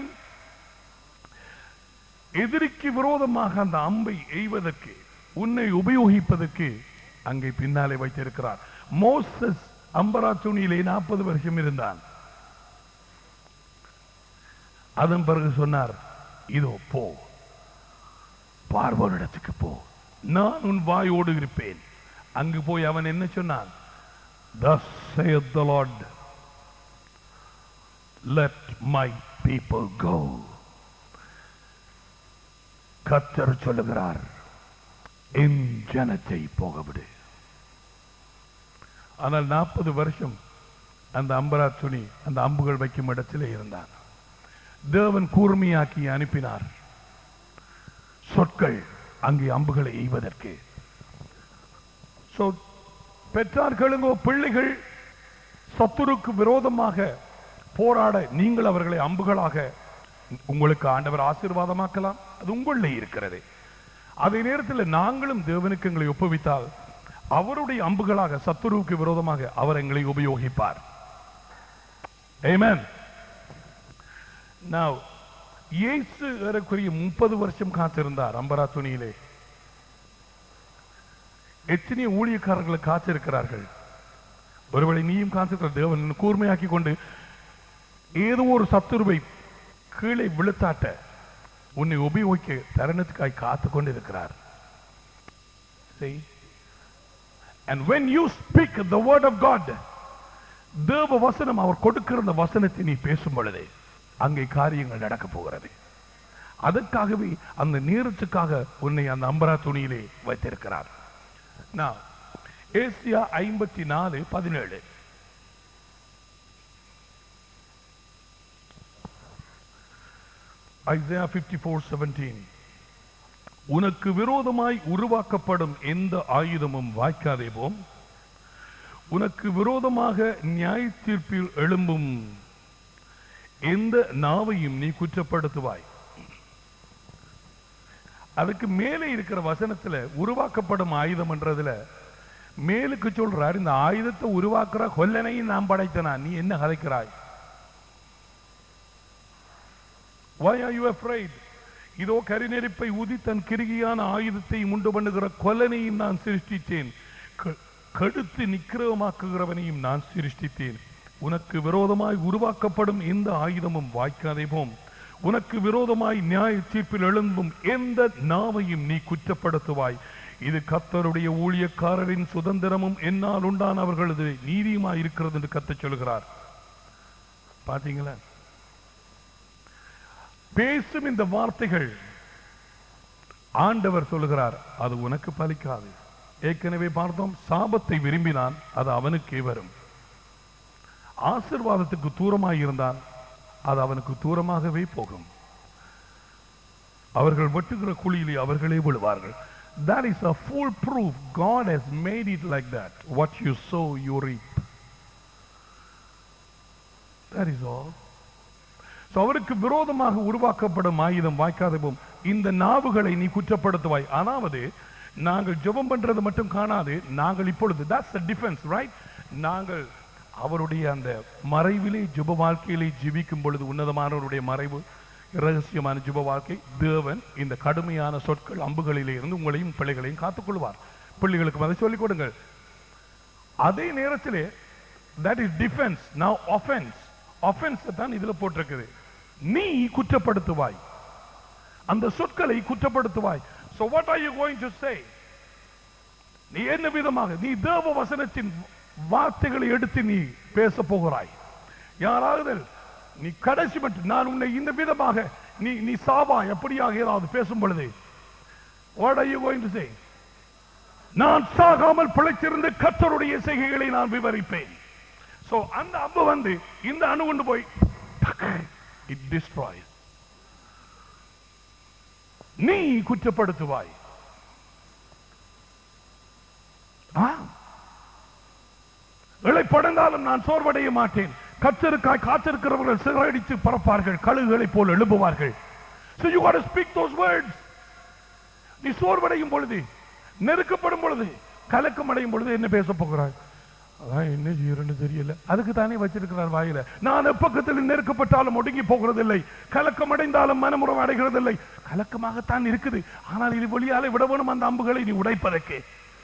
எதிரிக்கு விரோதமாக அந்த அம்பை எய்வதற்கு உன்னை உபயோகிப்பதற்கு அங்கே பின்னாலே வைத்திருக்கிறார் மோசஸ் அம்பரா துணியிலே நாற்பது வருஷம் இருந்தான் அதன் பிறகு சொன்னார் இதோ போ பார்வோனிடத்துக்கு போ நான் உன் வாயோடு இருப்பேன் அங்கு போய் அவன் என்ன சொன்னான் Thus saith the Lord, let my people go. கத்தர் சொல்லுகிறார் என் ஜனத்தை போகவிடு ஆனால் நாற்பது வருஷம் அந்த அம்பரா துணி அந்த அம்புகள் வைக்கும் இடத்திலே இருந்தான் தேவன் கூர்மையாக்கி அனுப்பினார் சொற்கள் அங்கே அம்புகளை எய்வதற்கு So, பெற்றார்களுங்கோ பிள்ளைகள் சத்துருக்கு விரோதமாக போராட நீங்கள் அவர்களை அம்புகளாக உங்களுக்கு ஆண்டவர் ஆசீர்வாதமாக்கலாம் அது உங்களிலே இருக்கிறது அதே நேரத்தில் நாங்களும் தேவனுக்கு எங்களை ஒப்புவித்தால் அவருடைய அம்புகளாக சத்துருவுக்கு விரோதமாக அவர் எங்களை உபயோகிப்பார் Amen. Now, இயேசு ஏறக்குறைய முப்பது வருஷம் காத்திருந்தார் அம்பரா துணியிலே எத்தனை ஊழியக்காரர்களை காத்திருக்கிறார்கள் ஒருவேளை நீயும் காத்திருக்கிற தேவன் உன்னை கூர்மையாக்கி கொண்டு ஏதோ ஒரு சத்துருவை கீழே விழுத்தாட்ட உன்னை உபயோகிக்க தருணத்துக்காய் காத்து கொண்டு இருக்கிறார் See? And when you speak the word of God, தேவ வசனம் அவர் கொடுக்கிற அந்த வசனத்தை நீ பேசும் பொழுது அங்கே காரியங்கள் நடக்க போகிறது அதற்காகவே அந்த நேரத்துக்காக உன்னை அந்த அம்பரா துணியிலே வைத்திருக்கிறார் Now, ஏசியா ஐம்பத்தி நாலு பதினேழு ஐசியா 54 17 உனக்கு விரோதமாய் உருவாக்கப்படும் எந்த ஆயுதமும் வாய்க்காதே போம் உனக்கு விரோதமாக நியாய தீர்ப்பில் எழும்பும் எந்த நாவையும் நீ குற்றப்படுத்துவாய் அதுக்கு மேலே இருக்கிற வசனத்துல உருவாக்கப்படும் ஆயுதம் என்றதுல மேலுக்கு சொல்றார் இந்த ஆயுதத்தை உருவாக்குற கொல்லனையும் நான் படைத்தனா நீ என்ன கதைக்கிறாய் Why are you afraid? இதோ கரிநெருப்பை ஊதி தன் கிருகியான ஆயுதத்தை உண்டு பண்ணுகிற கொல்லனையும் நான் சிருஷ்டித்தேன் க- கடுத்து நிக்கிரமாக்குகிறவனையும் நான் சிருஷ்டித்தேன் உனக்கு விரோதமாய் உருவாக்கப்படும் எந்த ஆயுதமும் வாய்க்காதே போம் உனக்கு விரோதமாய் நியாய தீர்ப்பில் எழும்பும் எந்த நாவையும் நீ குற்றப்படுத்துவாய் இது கர்த்தருடைய ஊழியக்காரரின் சுதந்திரமும் என்னால் உண்டான அவர்களது நீதியுமாய் இருக்கிறது என்று கத்தச் சொல்கிறார் பாத்தீங்களா பேசும் இந்த வார்த்தைகள் ஆண்டவர் சொல்லுகிறார் அது உனக்கு பலிக்காது ஏற்கனவே பார்த்தோம் சாபத்தை விரும்பினான் அது அவனுக்கே வரும் ஆசிர்வாதத்துக்கு தூரமாய் இருந்தால் அது அவனுக்கு தூரமாகவே போகும் அவர்கள் வெட்டுகிற குழியிலே அவர்களே விழுவார்கள் that is a full proof god has made it like that what you sow you reap that is all So, அவருக்கு விரோதமாக உருவாக்கப்படும் ஆயுதம் வாய்க்காதவும் இந்த நாவுகளை நீ குற்றப்படுத்துவாய் அதாவது நாங்கள் ஜெபம் பண்றது மட்டும் காணாது நாங்கள் இப்பொழுது that's the defense right நாங்கள் அவருடைய அந்த மறைவிலே ஜெப வாழ்க்கையிலே ஜீவிக்கும் பொழுது உன்னதமானவருடைய மறைவு ரகசியமான ஜெப வாழ்க்கை தேவன் இந்த கடுமையான சொற்கள் அம்புகளிலே இருந்து உங்களையும் பிள்ளைகளையும் காத்துக்கொள்வார் பிள்ளைகளுக்கு அதை சொல்லிக் கொடுங்கள் அதே நேரத்திலே that is defense now offense offense தான் இதுல போட்டிருக்குது நீ குற்றப்படுத்துவாய் அந்த சொற்களை குற்றப்படுத்துவாய் so what are you going to say நீ என்ன விதமாக நீ தேவ வசனத்தின் வார்த்தைகளை எடுத்து நீ பேச போகிறாய் யாராவது நீ கடைசி மட்டும் நான் உன்னை இந்த விதமாக நீ நீ சாவா எப்படியாக ஏதாவது பேசும் பொழுது what are you going to say நான் சாகாமல் பிழைத்திருந்து கர்த்தருடைய செய்கைகளை நான் விவரிப்பேன் சோ அந்த அம்பு வந்து இந்த அணு கொண்டு போய் இட் டிஸ்ட்ராய் நீ குற்றப்படுத்துவாய் ஆ. இளைப்படைந்தாலும் நான் சோர்வடைய மாட்டேன் கத்தருக்காய் காத்திருக்கிறவர்கள் சிறடித்து பறப்பார்கள் கழுகுகளைப் போல் எழுப்புவார்கள் So you got to speak those words. நீ சோர்வடையும் பொழுது நெருக்கப்படும் பொழுது கலக்கம் அடையும் பொழுது என்ன பேச போகிறாய் அதான் என்ன செய்யறன்னு தெரியல அதுக்கு தானே வச்சிருக்கிறார் வாயில நான் எப்பக்கத்தில் நெருக்கப்பட்டாலும் ஒடுங்கி போகிறதில்லை கலக்கம் அடைந்தாலும் மனமுறம் அடைகிறதில்லை கலக்கமாகத்தான் இருக்குது ஆனால் இது வெளியாலே விட வேணும் அந்த அம்புகளை நீ உடைப்பதற்கு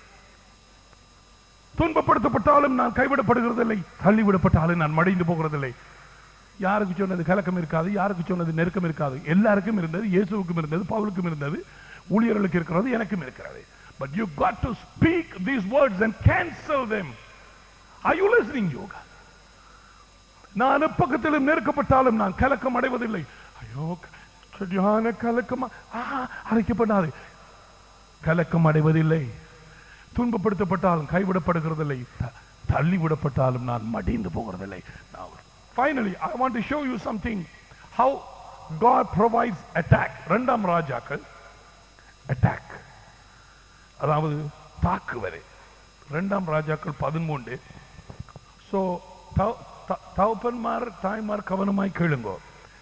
துன்பப்படுத்தப்பட்டாலும் நான் கைவிடப்படுகிறதில்லை தள்ளிவிடப்பட்டாலும் நான் மடிந்து போகிறதில்லை யாருக்கு சொன்னது கலக்கம் இருக்காது யாருக்கு சொன்னது நெருக்கம் இருக்காது எல்லாருக்கும் இருந்தது இயேசுவுக்கும் இருந்தது பவுலுக்கும் இருந்தது ஊழியர்களுக்கு இருக்கிறது எனக்கும் இருக்கிறது but you got to speak these words and cancel them are you listening யோகா நான் எப்பக்கத்திலும் நெருக்கப்பட்டாலும் நான் கலக்கம் அடைவதில்லை ஐயோ சரியான கலக்கமா ஆஹா, அழைக்கப்படாது கலக்கம் அடைவதில்லை துன்பப்படுத்தப்பட்டாலும் கைவிடப்படுகிறதில்லை த- தள்ளிவிடப்பட்டாலும் நான் மடிந்து போகிறதில்லை finally I want to show you something how God provides attack ரெண்டாம் ராஜாக்கள் அட்டாக் அதாவது தாக்குவது ரெண்டாம் ராஜாக்கள் பதிமூன்று ஸோ தகப்பன்மார் தாய்மார் கவனமாய் கேளுங்கோ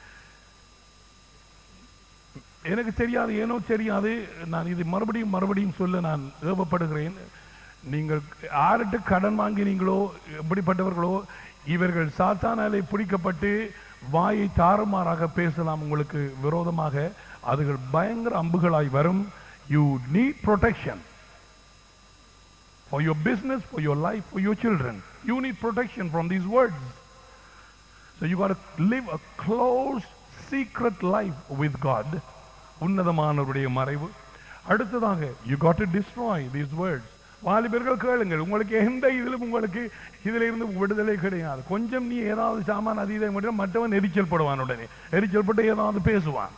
எனக்கு தெரியாது ஏனோ தெரியாது நான் இது மறுபடியும் மறுபடியும் சொல்ல நான் ஏவப்படுகிறேன் நீங்கள் யார்கிட்ட கடன் வாங்கினீங்களோ எப்படிப்பட்டவர்களோ இவர்கள் சாத்தானாலே பிடிக்கப்பட்டு வாயை தாறுமாறாக பேசலாம் உங்களுக்கு விரோதமாக அதுகள் பயங்கர அம்புகளாய் வரும் you need protection for your business, for your life, for your children. You need protection from these words. So you got to live a close, secret life with God. உன்னதமானவருடைய மறைவு அடுத்ததாக you got to destroy these words வாலிபர்கள் கேளுங்கள் உங்களுக்கு எந்த இதிலும் உங்களுக்கு இதுல இருந்து விடுதலை கிடையாது கொஞ்சம் நீ ஏதாவது சாமான் அதீதம் மட்டும் மற்றவன் எரிச்சல் படுவான் உடனே எரிச்சல் பட்டு ஏதாவது பேசுவான்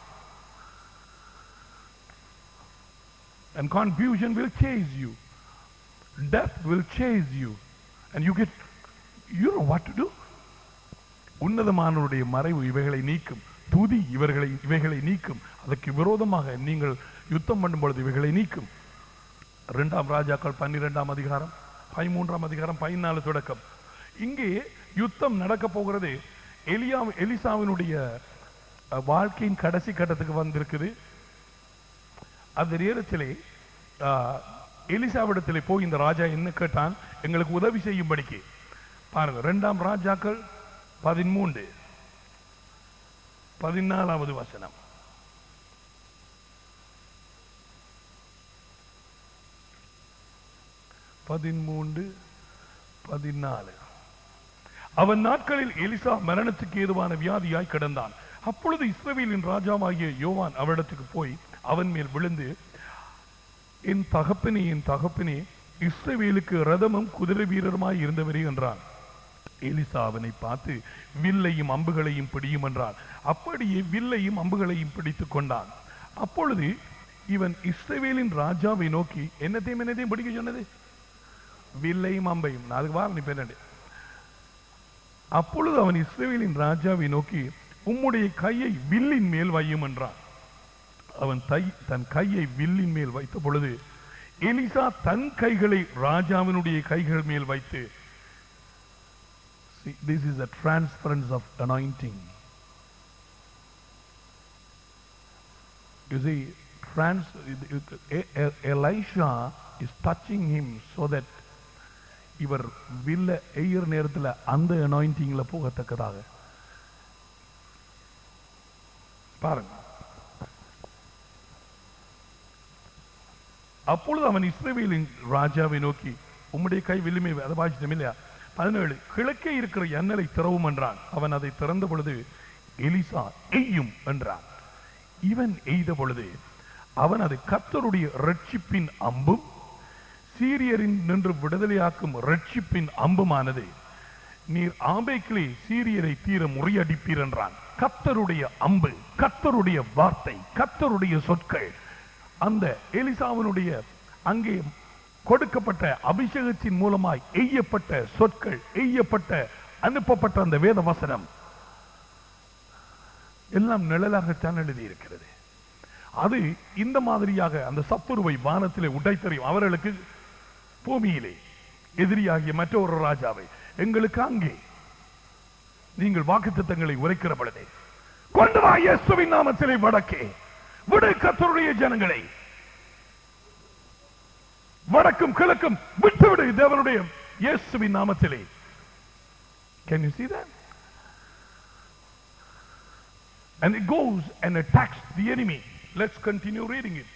and confusion will chase you death will chase you and you get you know what to do உன்னதமானவருடைய மறைவு இவைகளை நீக்கும் துதி இவர்களை இவைகளை நீக்கும் அதற்கு விரோதமாக நீங்கள் யுத்தம் பண்ணும் பொழுது இவைகளை நீக்கும் இரண்டாம் ராஜாக்கள் பன்னிரெண்டாம் அதிகாரம் பதிமூன்றாம் அதிகாரம் பதினாலு தொடக்கம் இங்கே யுத்தம் நடக்க போகிறது எலியா எலிசாவினுடைய அஹ், வாழ்க்கையின் கடைசி கட்டத்துக்கு வந்திருக்குது அந்த நேரத்திலே ஆஹ், எலிசாவிடத்திலே போய் இந்த ராஜா என்ன கேட்டான் எங்களுக்கு உதவி செய்யும்படிக்கு பாருங்க இரண்டாம் ராஜாக்கள் பதிமூன்று பதினாலாவது வசனம் பதிமூன்று பதினாலு அவன் நாட்களில் எலிசா மரணத்துக்கு ஏதுவான வியாதியாய் கிடந்தான் அப்பொழுது இஸ்ரவேலின் ராஜாவாகிய யோவான் அவரிடத்துக்கு போய் அவன் மேல் விழுந்து என் தகப்பனே என் தகப்பனே இஸ்ரவேலுக்கு ரதமும் குதிரை வீரருமாய் இருந்தவரே என்றான் எலிசா அவனை பார்த்து வில்லையும் அம்புகளையும் பிடியும் என்றான் அப்படியே வில்லையும் அம்புகளையும் பிடித்துக் கொண்டான் அப்பொழுது இவன் இஸ்ரவேலின் ராஜாவை நோக்கி என்னத்தையும் என்னத்தையும் பிடிக்க சொன்னது வில்லையும் அம்பையும் நான் அதுக்கு வாரம் இப்ப அப்பொழுது அவன் இஸ்ரவேலின் ராஜாவை நோக்கி உம்முடைய கையை வில்லின் மேல் வையும் என்றான் அவன் தை தன் கையை வில்லின் மேல் வைத்த பொழுது எலிசா தன் கைகளை ராஜாவினுடைய கைகள் மேல் வைத்து See, this is a transference of anointing. You see, trans, E- E- Elisha is touching him so that இவர் வில்ல எய்யர் நேரத்துல அந்த அனாயிண்டிங்ல போகத்தக்கதாக பாருங்க அப்பொழுது அவன் இஸ்ரவேலின் ராஜாவை நோக்கி உம்முடைய கை வில்லுமே அதை வாசித்தோம் இல்லையா பதினேழு கிழக்கே இருக்கிற எண்ணலை திறவும் என்றான் அவன் அதை திறந்த பொழுது எலிசா எய்யும் என்றான் இவன் எய்த பொழுது அவன் அது கர்த்தருடைய ரட்சிப்பின் அம்பும் சீரியரின் நின்று விடுதலையாக்கும் ரட்சிப்பின் அம்புமானது நீர் ஆம்பேக்கிலே சீரியரை தீர முறியடிப்பீர் என்றான் கத்தருடைய அம்பு கத்தருடைய வார்த்தை கத்தருடைய சொற்கள் அந்த எலிசாவினுடைய அங்கே கொடுக்கப்பட்ட அபிஷேகத்தின் மூலமாய் எய்யப்பட்ட சொற்கள் எய்யப்பட்ட அனுப்பப்பட்ட அந்த வேத வசனம் எல்லாம் நிழலாகத்தான் எழுதி இருக்கிறது அது இந்த மாதிரியாக அந்த சப்புருவை வானத்திலே உடைத்தறியும் அவர்களுக்கு பூமியிலே எதிரியாகிய மற்றொரு ராஜாவை எங்களுக்கு அங்கே நீங்கள் வாக்குத்தத்தங்களை உரைக்கிற பொழுதே கொண்டு வா இயேசுவின் நாமத்திலே வடக்கே விடு கத்தருடைய ஜனங்களை வடக்கும் கிழக்கும் விட்டுவிடு தேவனுடைய இயேசுவின் நாமத்திலே Can you see that? And it goes and attacks the enemy. Let's continue reading it.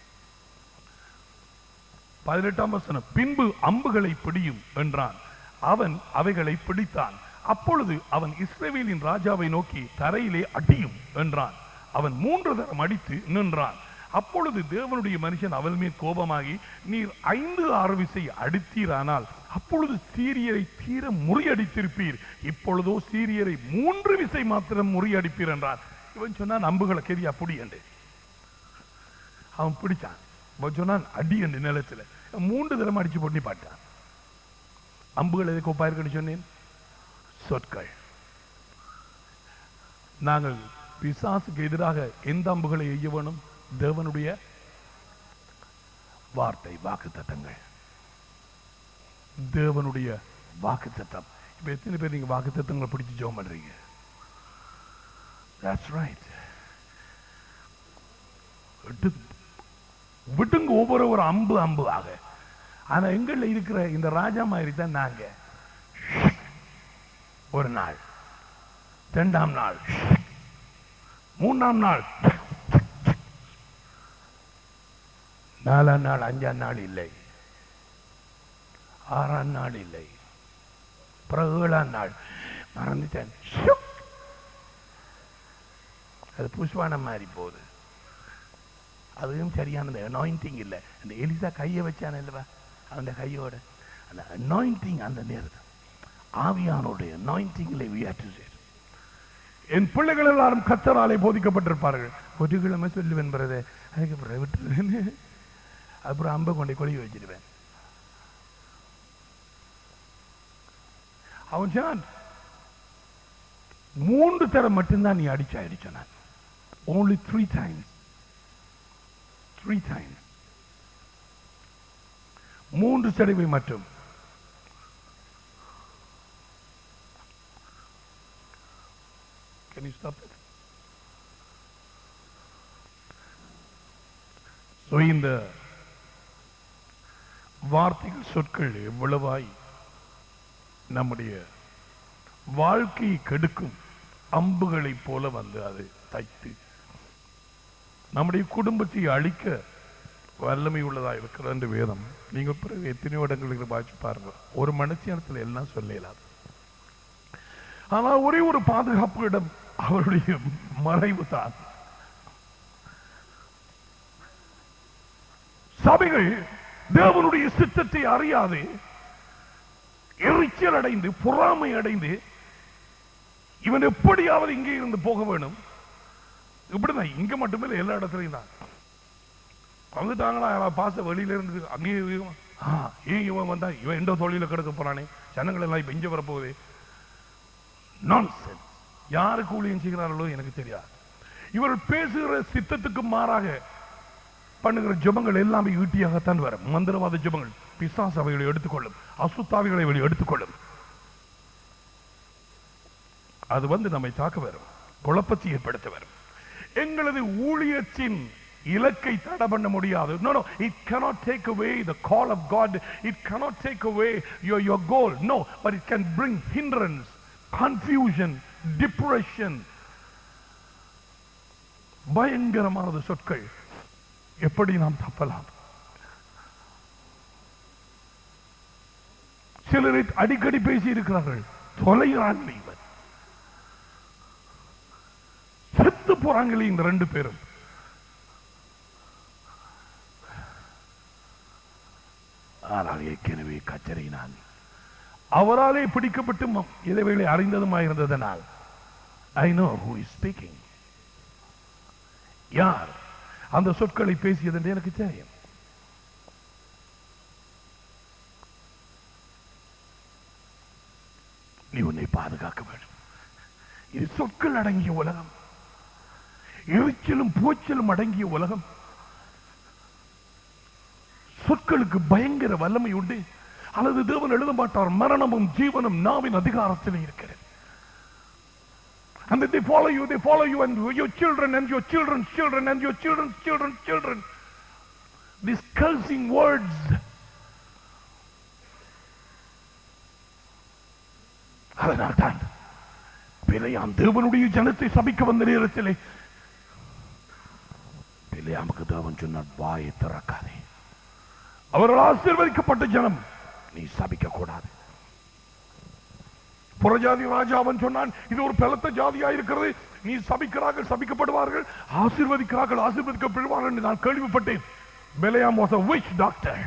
பதினெட்டாம் வசனம் பின்பு அம்புகளை பிடியும் என்றான் அவன் அவைகளை பிடித்தான் அப்பொழுது அவன் இஸ்ரவேலின் ராஜாவை நோக்கி தரையிலே அடியும் என்றான் அவன் மூன்று தரம் அடித்து நின்றான் அப்பொழுது தேவனுடைய மனுஷன் அவன் மேல் கோபமாகி நீர் ஐந்து ஆறு விசை அடித்தீரானால் அப்பொழுது சீரியரை தீர முறியடித்திருப்பீர் இப்பொழுதோ சீரியரை மூன்று விசை மாத்திரம் முறியடிப்பீர் என்றான் இவன் சொன்னான் அம்புகளை கெரியா புடி என்று அவன் பிடிச்சான் அவன் சொன்னான் அடி என்று நிலத்துல மூன்று தரம் அடிச்சு பொண்ணி பாட்டான் அம்புகள் எதுக்கு ஒப்பாயிருக்குன்னு சொன்னேன் சொற்கள் நாங்கள் பிசாசுக்கு எதிராக எந்த அம்புகளை எய்ய வேணும் தேவனுடைய வார்த்தை வாக்கு தத்தங்கள் தேவனுடைய வாக்கு தத்தம் இப்ப எத்தனை பேர் நீங்க வாக்கு தத்தங்களை பிடிச்சு ஜோம் பண்றீங்க That's right. விட்டு விட்டுங்க ஒவ்வொரு ஒரு அம்பு அம்பு ஆக ஆனா எங்கள்ல இருக்கிற இந்த ராஜா மாதிரி தான் நாங்க ஒரு நாள் இரண்டாம் நாள் மூணாம் நாள் நாலாம் நாள் அஞ்சாம் நாள் இல்லை ஆறாம் நாள் இல்லை பிறகு ஏழாம் நாள் மறந்துட்டேன் ஷுக். அது புஷ்வானம் மாதிரி போகுது அதுவும் சரியானது அனாயிண்டிங் இல்லை அந்த எலிசா கையை வச்சான இல்லவா அந்த கையோட அந்த அனாயிண்டிங் அந்த நேரத்தில் ஆவியானுடைய அனாயிண்டிங்கில் வியாற்று சேரும் என் பிள்ளைகள் எல்லாரும் கத்தராலே போதிக்கப்பட்டிருப்பார்கள் ஒரு கிழமை சொல்லுவேன் பிறகு அதுக்கு பிறகு விட்டுருவேன் அப்புறம் அம்பை கொண்டை கொழுவி வச்சிருவேன் அவன் சொன்னான் மூன்று தரம் மட்டும்தான் நீ அடிச்சா அடிச்ச நான் only three times three times மூன்று தடவை மட்டும் Can you stop it? So இந்த வார்த்தைகள் சொற்கள் எவ்வளவாய் நம்முடைய வாழ்க்கையை கெடுக்கும் அம்புகளைப் போல வந்து அது தைத்து நம்முடைய குடும்பத்தை அழிக்க வல்லமை உள்ளதா இருக்கிற என்று வேதம் நீங்க பிறகு எத்தனையோ இடங்களுக்கு வாய்ச்சி பாருங்க ஒரு மனுஷனத்துல எல்லாம் சொல்லலாது ஆனா ஒரே ஒரு பாதுகாப்பு இடம் அவருடைய மறைவு தான் சபைகள் தேவனுடைய சித்தத்தை அறியாது எரிச்சல் அடைந்து பொறாமை அடைந்து இவன் எப்படியாவது இங்கே இருந்து போக வேணும் இப்படிதான் இங்க மட்டுமே இல்லை, எல்லா இடத்துலையும் தான் வந்துட்டாங்களா யாராவது பாச வெளியில இருந்து அங்கேயே இவன், ஆ, ஏன் இவன் வந்தா இவன் எந்த தொழில கிடக்க போறானே ஜனங்கள் எல்லாம் இப்ப இங்க வரப்போகுது நான்சென்ஸ் யாருக்கு ஊழியம் செய்கிறார்களோ எனக்கு தெரியாது இவர்கள் பேசுகிற சித்தத்துக்கு மாறாக பண்ணுகிற ஜெபங்கள் எல்லாமே ஈட்டியாகத்தான் வரும் மந்திரவாத ஜெபங்கள் பிசாசு அவைகளை எடுத்துக்கொள்ளும் அசுத்தாவிகளை வெளியே எடுத்துக்கொள்ளும் அது வந்து நம்மை தாக்க வரும் குழப்பத்தை ஏற்படுத்த வரும் எங்களது ஊழியத்தின் இலக்கை தடை பண்ண முடியாது no no it cannot take away the call of god it cannot take away your your goal no but it can bring hindrance confusion depression பயங்கரமானது சொற்கள் எப்படி நாம் தப்பலாம் சிலரை அடிக்கடி பேசி இருக்கிறார்கள் தொலைகிறான் இவன் செத்து போறாங்களே இந்த ரெண்டு பேரும் ஆனால் ஏற்கனவே கச்சரினான் அவராலே பிடிக்கப்பட்டு ம- இதைவேளை அறிந்ததுமாயிருந்ததனால் I know who is speaking யார் அந்த சொற்களை பேசியது என்று எனக்கு தெரியும் நீ உன்னை பாதுகாக்க வேண்டும் இது சொற்கள் அடங்கிய உலகம் எரிச்சலும் போச்சலும் அடங்கிய உலகம் சொற்களுக்கு பயங்கர வல்லமை உண்டு அல்லது தேவன் எழுத மாட்டார் மரணமும் ஜீவனும் நாவின் அதிகாரத்தில் இருக்கிறது And that they follow you, they follow you and your children and your children's children and your children's children's children. These cursing words. அதனால்தான் பிழையாம் தேவனுடைய ஜனத்தை சபிக்க வந்த நேரத்திலே பிழையாமுக்கு தேவன் சொன்னார் வாயை திறக்காதே அவர்கள் ஆசீர்வதிக்கப்பட்ட ஜனம் நீ சபிக்க கூடாது புறஜாதி ராஜா அவன் சொன்னான் இது ஒரு பலத்த ஜாதியா இருக்கிறது நீ சபிக்கிறார்கள் சபிக்கப்படுவார்கள் ஆசீர்வதிக்கிறார்கள் ஆசீர்வதிக்கப்படுவார்கள் என்று நான் கேள்விப்பட்டேன் பெலையாம் was a witch doctor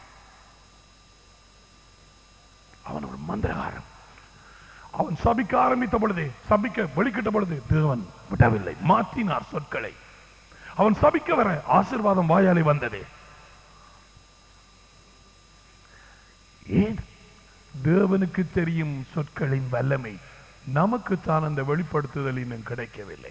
அவன் ஒரு மந்திரகாரன் அவன் சபிக்க ஆரம்பித்த பொழுது சபிக்க வெளிக்கிட்ட பொழுது தேவன் விடவில்லை மாற்றினார் சொற்களை அவன் சபிக்க வர ஆசீர்வாதம் வாயாலே வந்தது ஏன் தேவனுக்கு தெரியும் சொற்களின் வல்லமை நமக்குத்தான் அந்த வெளிப்படுத்துதல் இன்னும் கிடைக்கவில்லை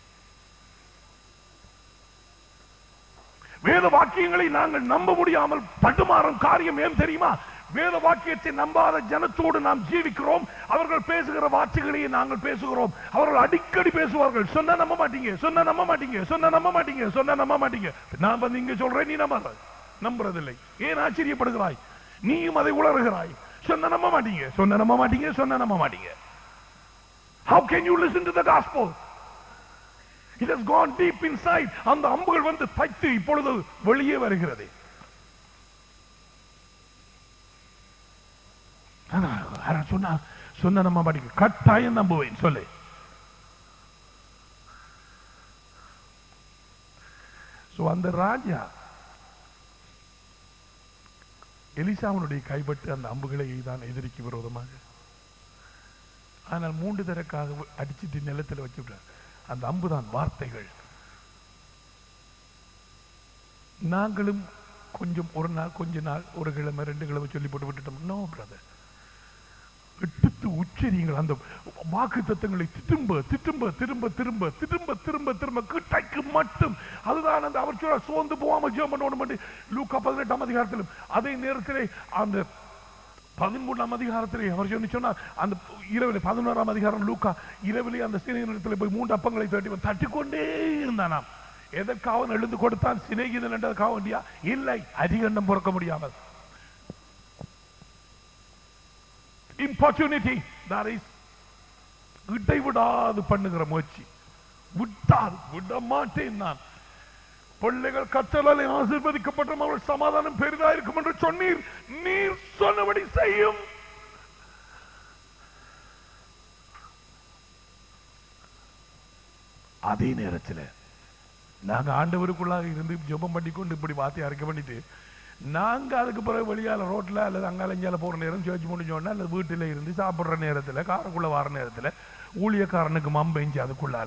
வேத வாக்கியங்களை நாங்கள் நம்ப முடியாமல் தடுமாறும் காரியம் ஏன் தெரியுமா வேத வாக்கியத்தை நம்பாத ஜனத்தோடு நாம் ஜீவிக்கிறோம் அவர்கள் பேசுகிற வார்த்தைகளையே நாங்கள் பேசுகிறோம் அவர்கள் அடிக்கடி பேசுவார்கள் சொன்ன நம்ப மாட்டீங்க சொன்ன நம்ப மாட்டீங்க சொன்ன நம்ப மாட்டீங்க சொன்ன நம்ப மாட்டீங்க நான் வந்து இங்க சொல்றேன் நீ நம்ப நம்புறதில்லை ஏன் ஆச்சரியப்படுகிறாய் நீயும் அதை உளறுகிறாய் சொன்ன நம்ப மாட்டீங்க சொன்ன நம்ப மாட்டீங்க சொன்ன நம்ப மாட்டீங்க How can you listen to the gospel? It has gone deep inside. அந்த அம்புகள் வந்து தைத்து இப்பொழுது வெளியே வருகிறது ஆனா, யாரும் சொன்னா சொன்ன நம்ம படிக்க கட்டாயம் நம்புவேன் சொல்லு சோ அந்த ராஜா எலிசாவனுடைய கைப்பட்டு அந்த அம்புகளை தான் எதிரிக்கு விரோதமாக ஆனால் மூன்று தரக்காக அடிச்சிட்டு நிலத்தில் வச்சு விட்டார் அந்த அம்புதான் வார்த்தைகள் நாங்களும் கொஞ்சம் ஒரு நாள் கொஞ்ச நாள் ஒரு கிழமை ரெண்டு கிழமை சொல்லி போட்டு விட்டுட்டோம் நோ பிரதர் எடுத்து உச்சரியுங்கள் அந்த வாக்கு தத்தங்களை திரும்ப திரும்ப திரும்ப திரும்ப திரும்ப திரும்ப திரும்ப கிட்டைக்கு மட்டும் அதுதான் அந்த அவர் சொல்ல சோர்ந்து போகாம ஜெபம் பண்ணணும் லூக்கா பதினெட்டாம் அதிகாரத்திலும் அதே நேரத்திலே அந்த பதிமூணாம் அதிகாரத்திலே அவர் சொல்லி சொன்னார் அந்த இரவில் பதினோராம் அதிகாரம் லூக்கா இரவிலே அந்த சினையினத்தில் போய் மூன்று அப்பங்களை தட்டி தட்டிக்கொண்டே இருந்தானாம் எதற்காக அவன் எழுந்து கொடுத்தான் சிநேகிதன் என்றதுக்காக வேண்டியா இல்லை அதிகண்டம் பொறுக்க முடியாமல் இம்பார்ச்சுனிட்டி that is இடைவிடாது பண்ணுகிற முயற்சி விட்டால் விட மாட்டேன் நான் பிள்ளைகள் கற்றலால் ஆசீர்வதிக்கப்பட்ட அவர்கள் சமாதானம் பெரிதா இருக்கும் என்று சொன்னீர் நீர் சொன்னபடி செய்யும் அதே நேரத்தில் நாங்க ஆண்டவருக்குள்ளாக இருந்து ஜெபம் பண்ணி கொண்டு இப்படி வார்த்தை அரைக்க பண்ணிட்டு நாங்க அதுக்கு பிறகு வெளியால ரோட்ல அல்லது அங்கால இங்கால போற நேரம் சேர்ச்சி முடிஞ்சோடனே அல்லது வீட்டில இருந்து சாப்பிடுற நேரத்துல காருக்குள்ள வர நேரத்துல ஊழியக்காரனுக்கு மம்பெஞ்சு அதுக்குள்ளால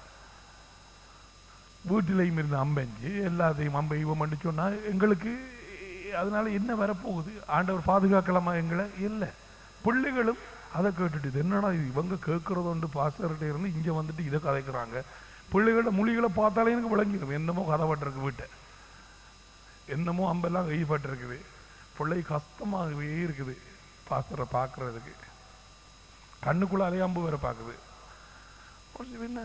வீட்டிலையும் இருந்து அம்பெஞ்சு எல்லாத்தையும் அம்பை இவன் பண்ணி சொன்னா எங்களுக்கு அதனால என்ன வரப்போகுது ஆண்டவர் பாதுகாக்கலாமா எங்களை இல்லை பிள்ளைகளும் அதை கேட்டுட்டு இது என்னடா இது இவங்க கேட்கறது உண்டு பாஸ்டர்கிட்ட இருந்து இங்க வந்துட்டு இதை கதைக்கிறாங்க பிள்ளைகளோட மொழிகளை பார்த்தாலே எனக்கு விளங்கிடும் என்னமோ கதை பட்டிருக்கு வீட்டை என்னமோ அம்பெல்லாம் கைப்பட்டு இருக்குது பிள்ளை கஷ்டமாகவே இருக்குது பாஸ்டரை பார்க்கறதுக்கு கண்ணுக்குள்ள அலையாம்பு வேற பார்க்குது ஒரு என்ன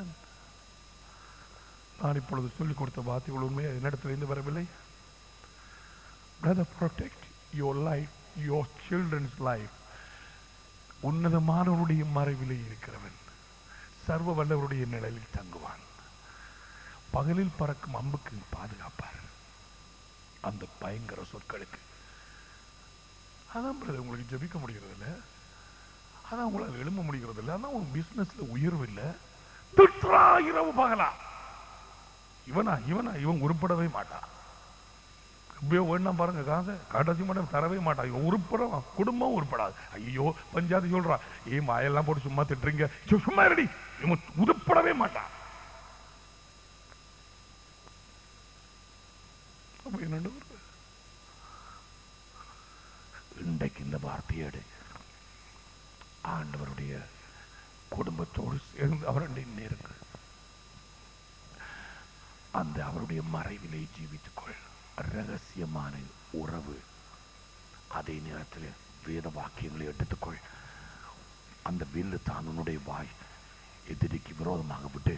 நான் இப்பொழுது சொல்லிக் கொடுத்த வார்த்தைகள் உண்மையை என்னிடத்திலிருந்து வரவில்லை brother protect your life your childrens life உன்னதமானவருடைய மறைவிலே இருக்கிறவன் சர்வ வல்லவருடைய நிழலில் தங்குவான் பகலில் பறக்கும் அம்புக்கு பாதுகாப்பார் அந்த பயங்கர சொற்களுக்கு அதான் பிரதர் உங்களுக்கு ஜெபிக்க முடிகிறது இல்ல அதான் உங்களால் எழும்ப முடிகிறது இல்ல அதான் உங்க பிசினஸ்ல உயர்வு இல்ல திட்றா இரவு பகலா இவனா இவனா இவன் உருப்படவே மாட்டான் இப்படியோ வேணாம் பாருங்க காசை கடைசி மட்டும் தரவே மாட்டான் இவன் உருப்படம் குடும்பம் உருப்படாது ஐயோ பஞ்சாயத்து சொல்றான் ஏ மாயெல்லாம் போட்டு சும்மா திட்டுறீங்க சு- சும்மா ரெடி இவன் உருப்படவே மாட்டான் அப்ப என்னண்டு வருது? இன்றைக்கு இந்த வார்த்தையை எடு ஆண்டவருடைய குடும்பத்தோடு சேர்ந்து அவருடைய நெருங்கு அந்த அவருடைய மறைவிலே ஜீவித்துக்கொள் ரகசியமான உறவு அதே நேரத்தில் வேத வாக்கியங்களை எடுத்துக்கொள் அந்த வில்லு தான் உன்னுடைய வாய் எதிரிக்கு விரோதமாக விட்டு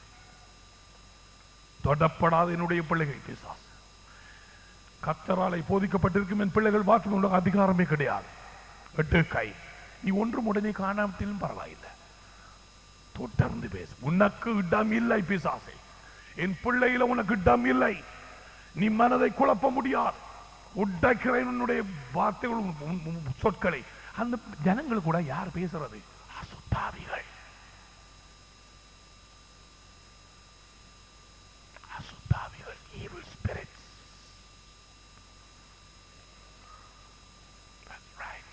தொடப்படாத என்னுடைய பிள்ளைகள் பிசாசு கத்தராலை போதிக்கப்பட்டிருக்கும் என் பிள்ளைகள் வாக்கு உள்ள அதிகாரமே கிடையாது எட்டு கை நீ ஒன்றும் உடனே காணாமத்திலும் பரவாயில்லை தொடர்ந்து பேசு உனக்கு இடம் இல்லை பிசாசே என் பிள்ளையில உனக்கு இடம் இல்லை நீ மனதை குழப்ப முடியாது உடைக்கிறேன் உன்னுடைய வார்த்தைகள் உன் உன் உன் சொற்களை அந்த ஜனங்கள் கூட யார் பேசுறது அசுத்தாவிகள் அசுத்தாவிகள் evil spirits That's right.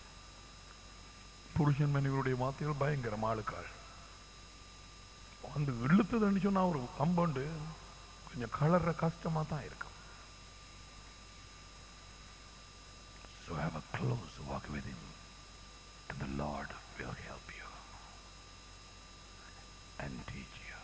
புருஷன் மனைவியுடைய வார்த்தைகள் பயங்கரம் ஆளுக்காள் வந்து இழுத்துதுன்னு சொன்னா ஒரு கம்பவுண்டு கொஞ்சம் கலர்ற கஷ்டமா தான் இருக்கும் So have a close walk with him. the Lord will help you and teach you.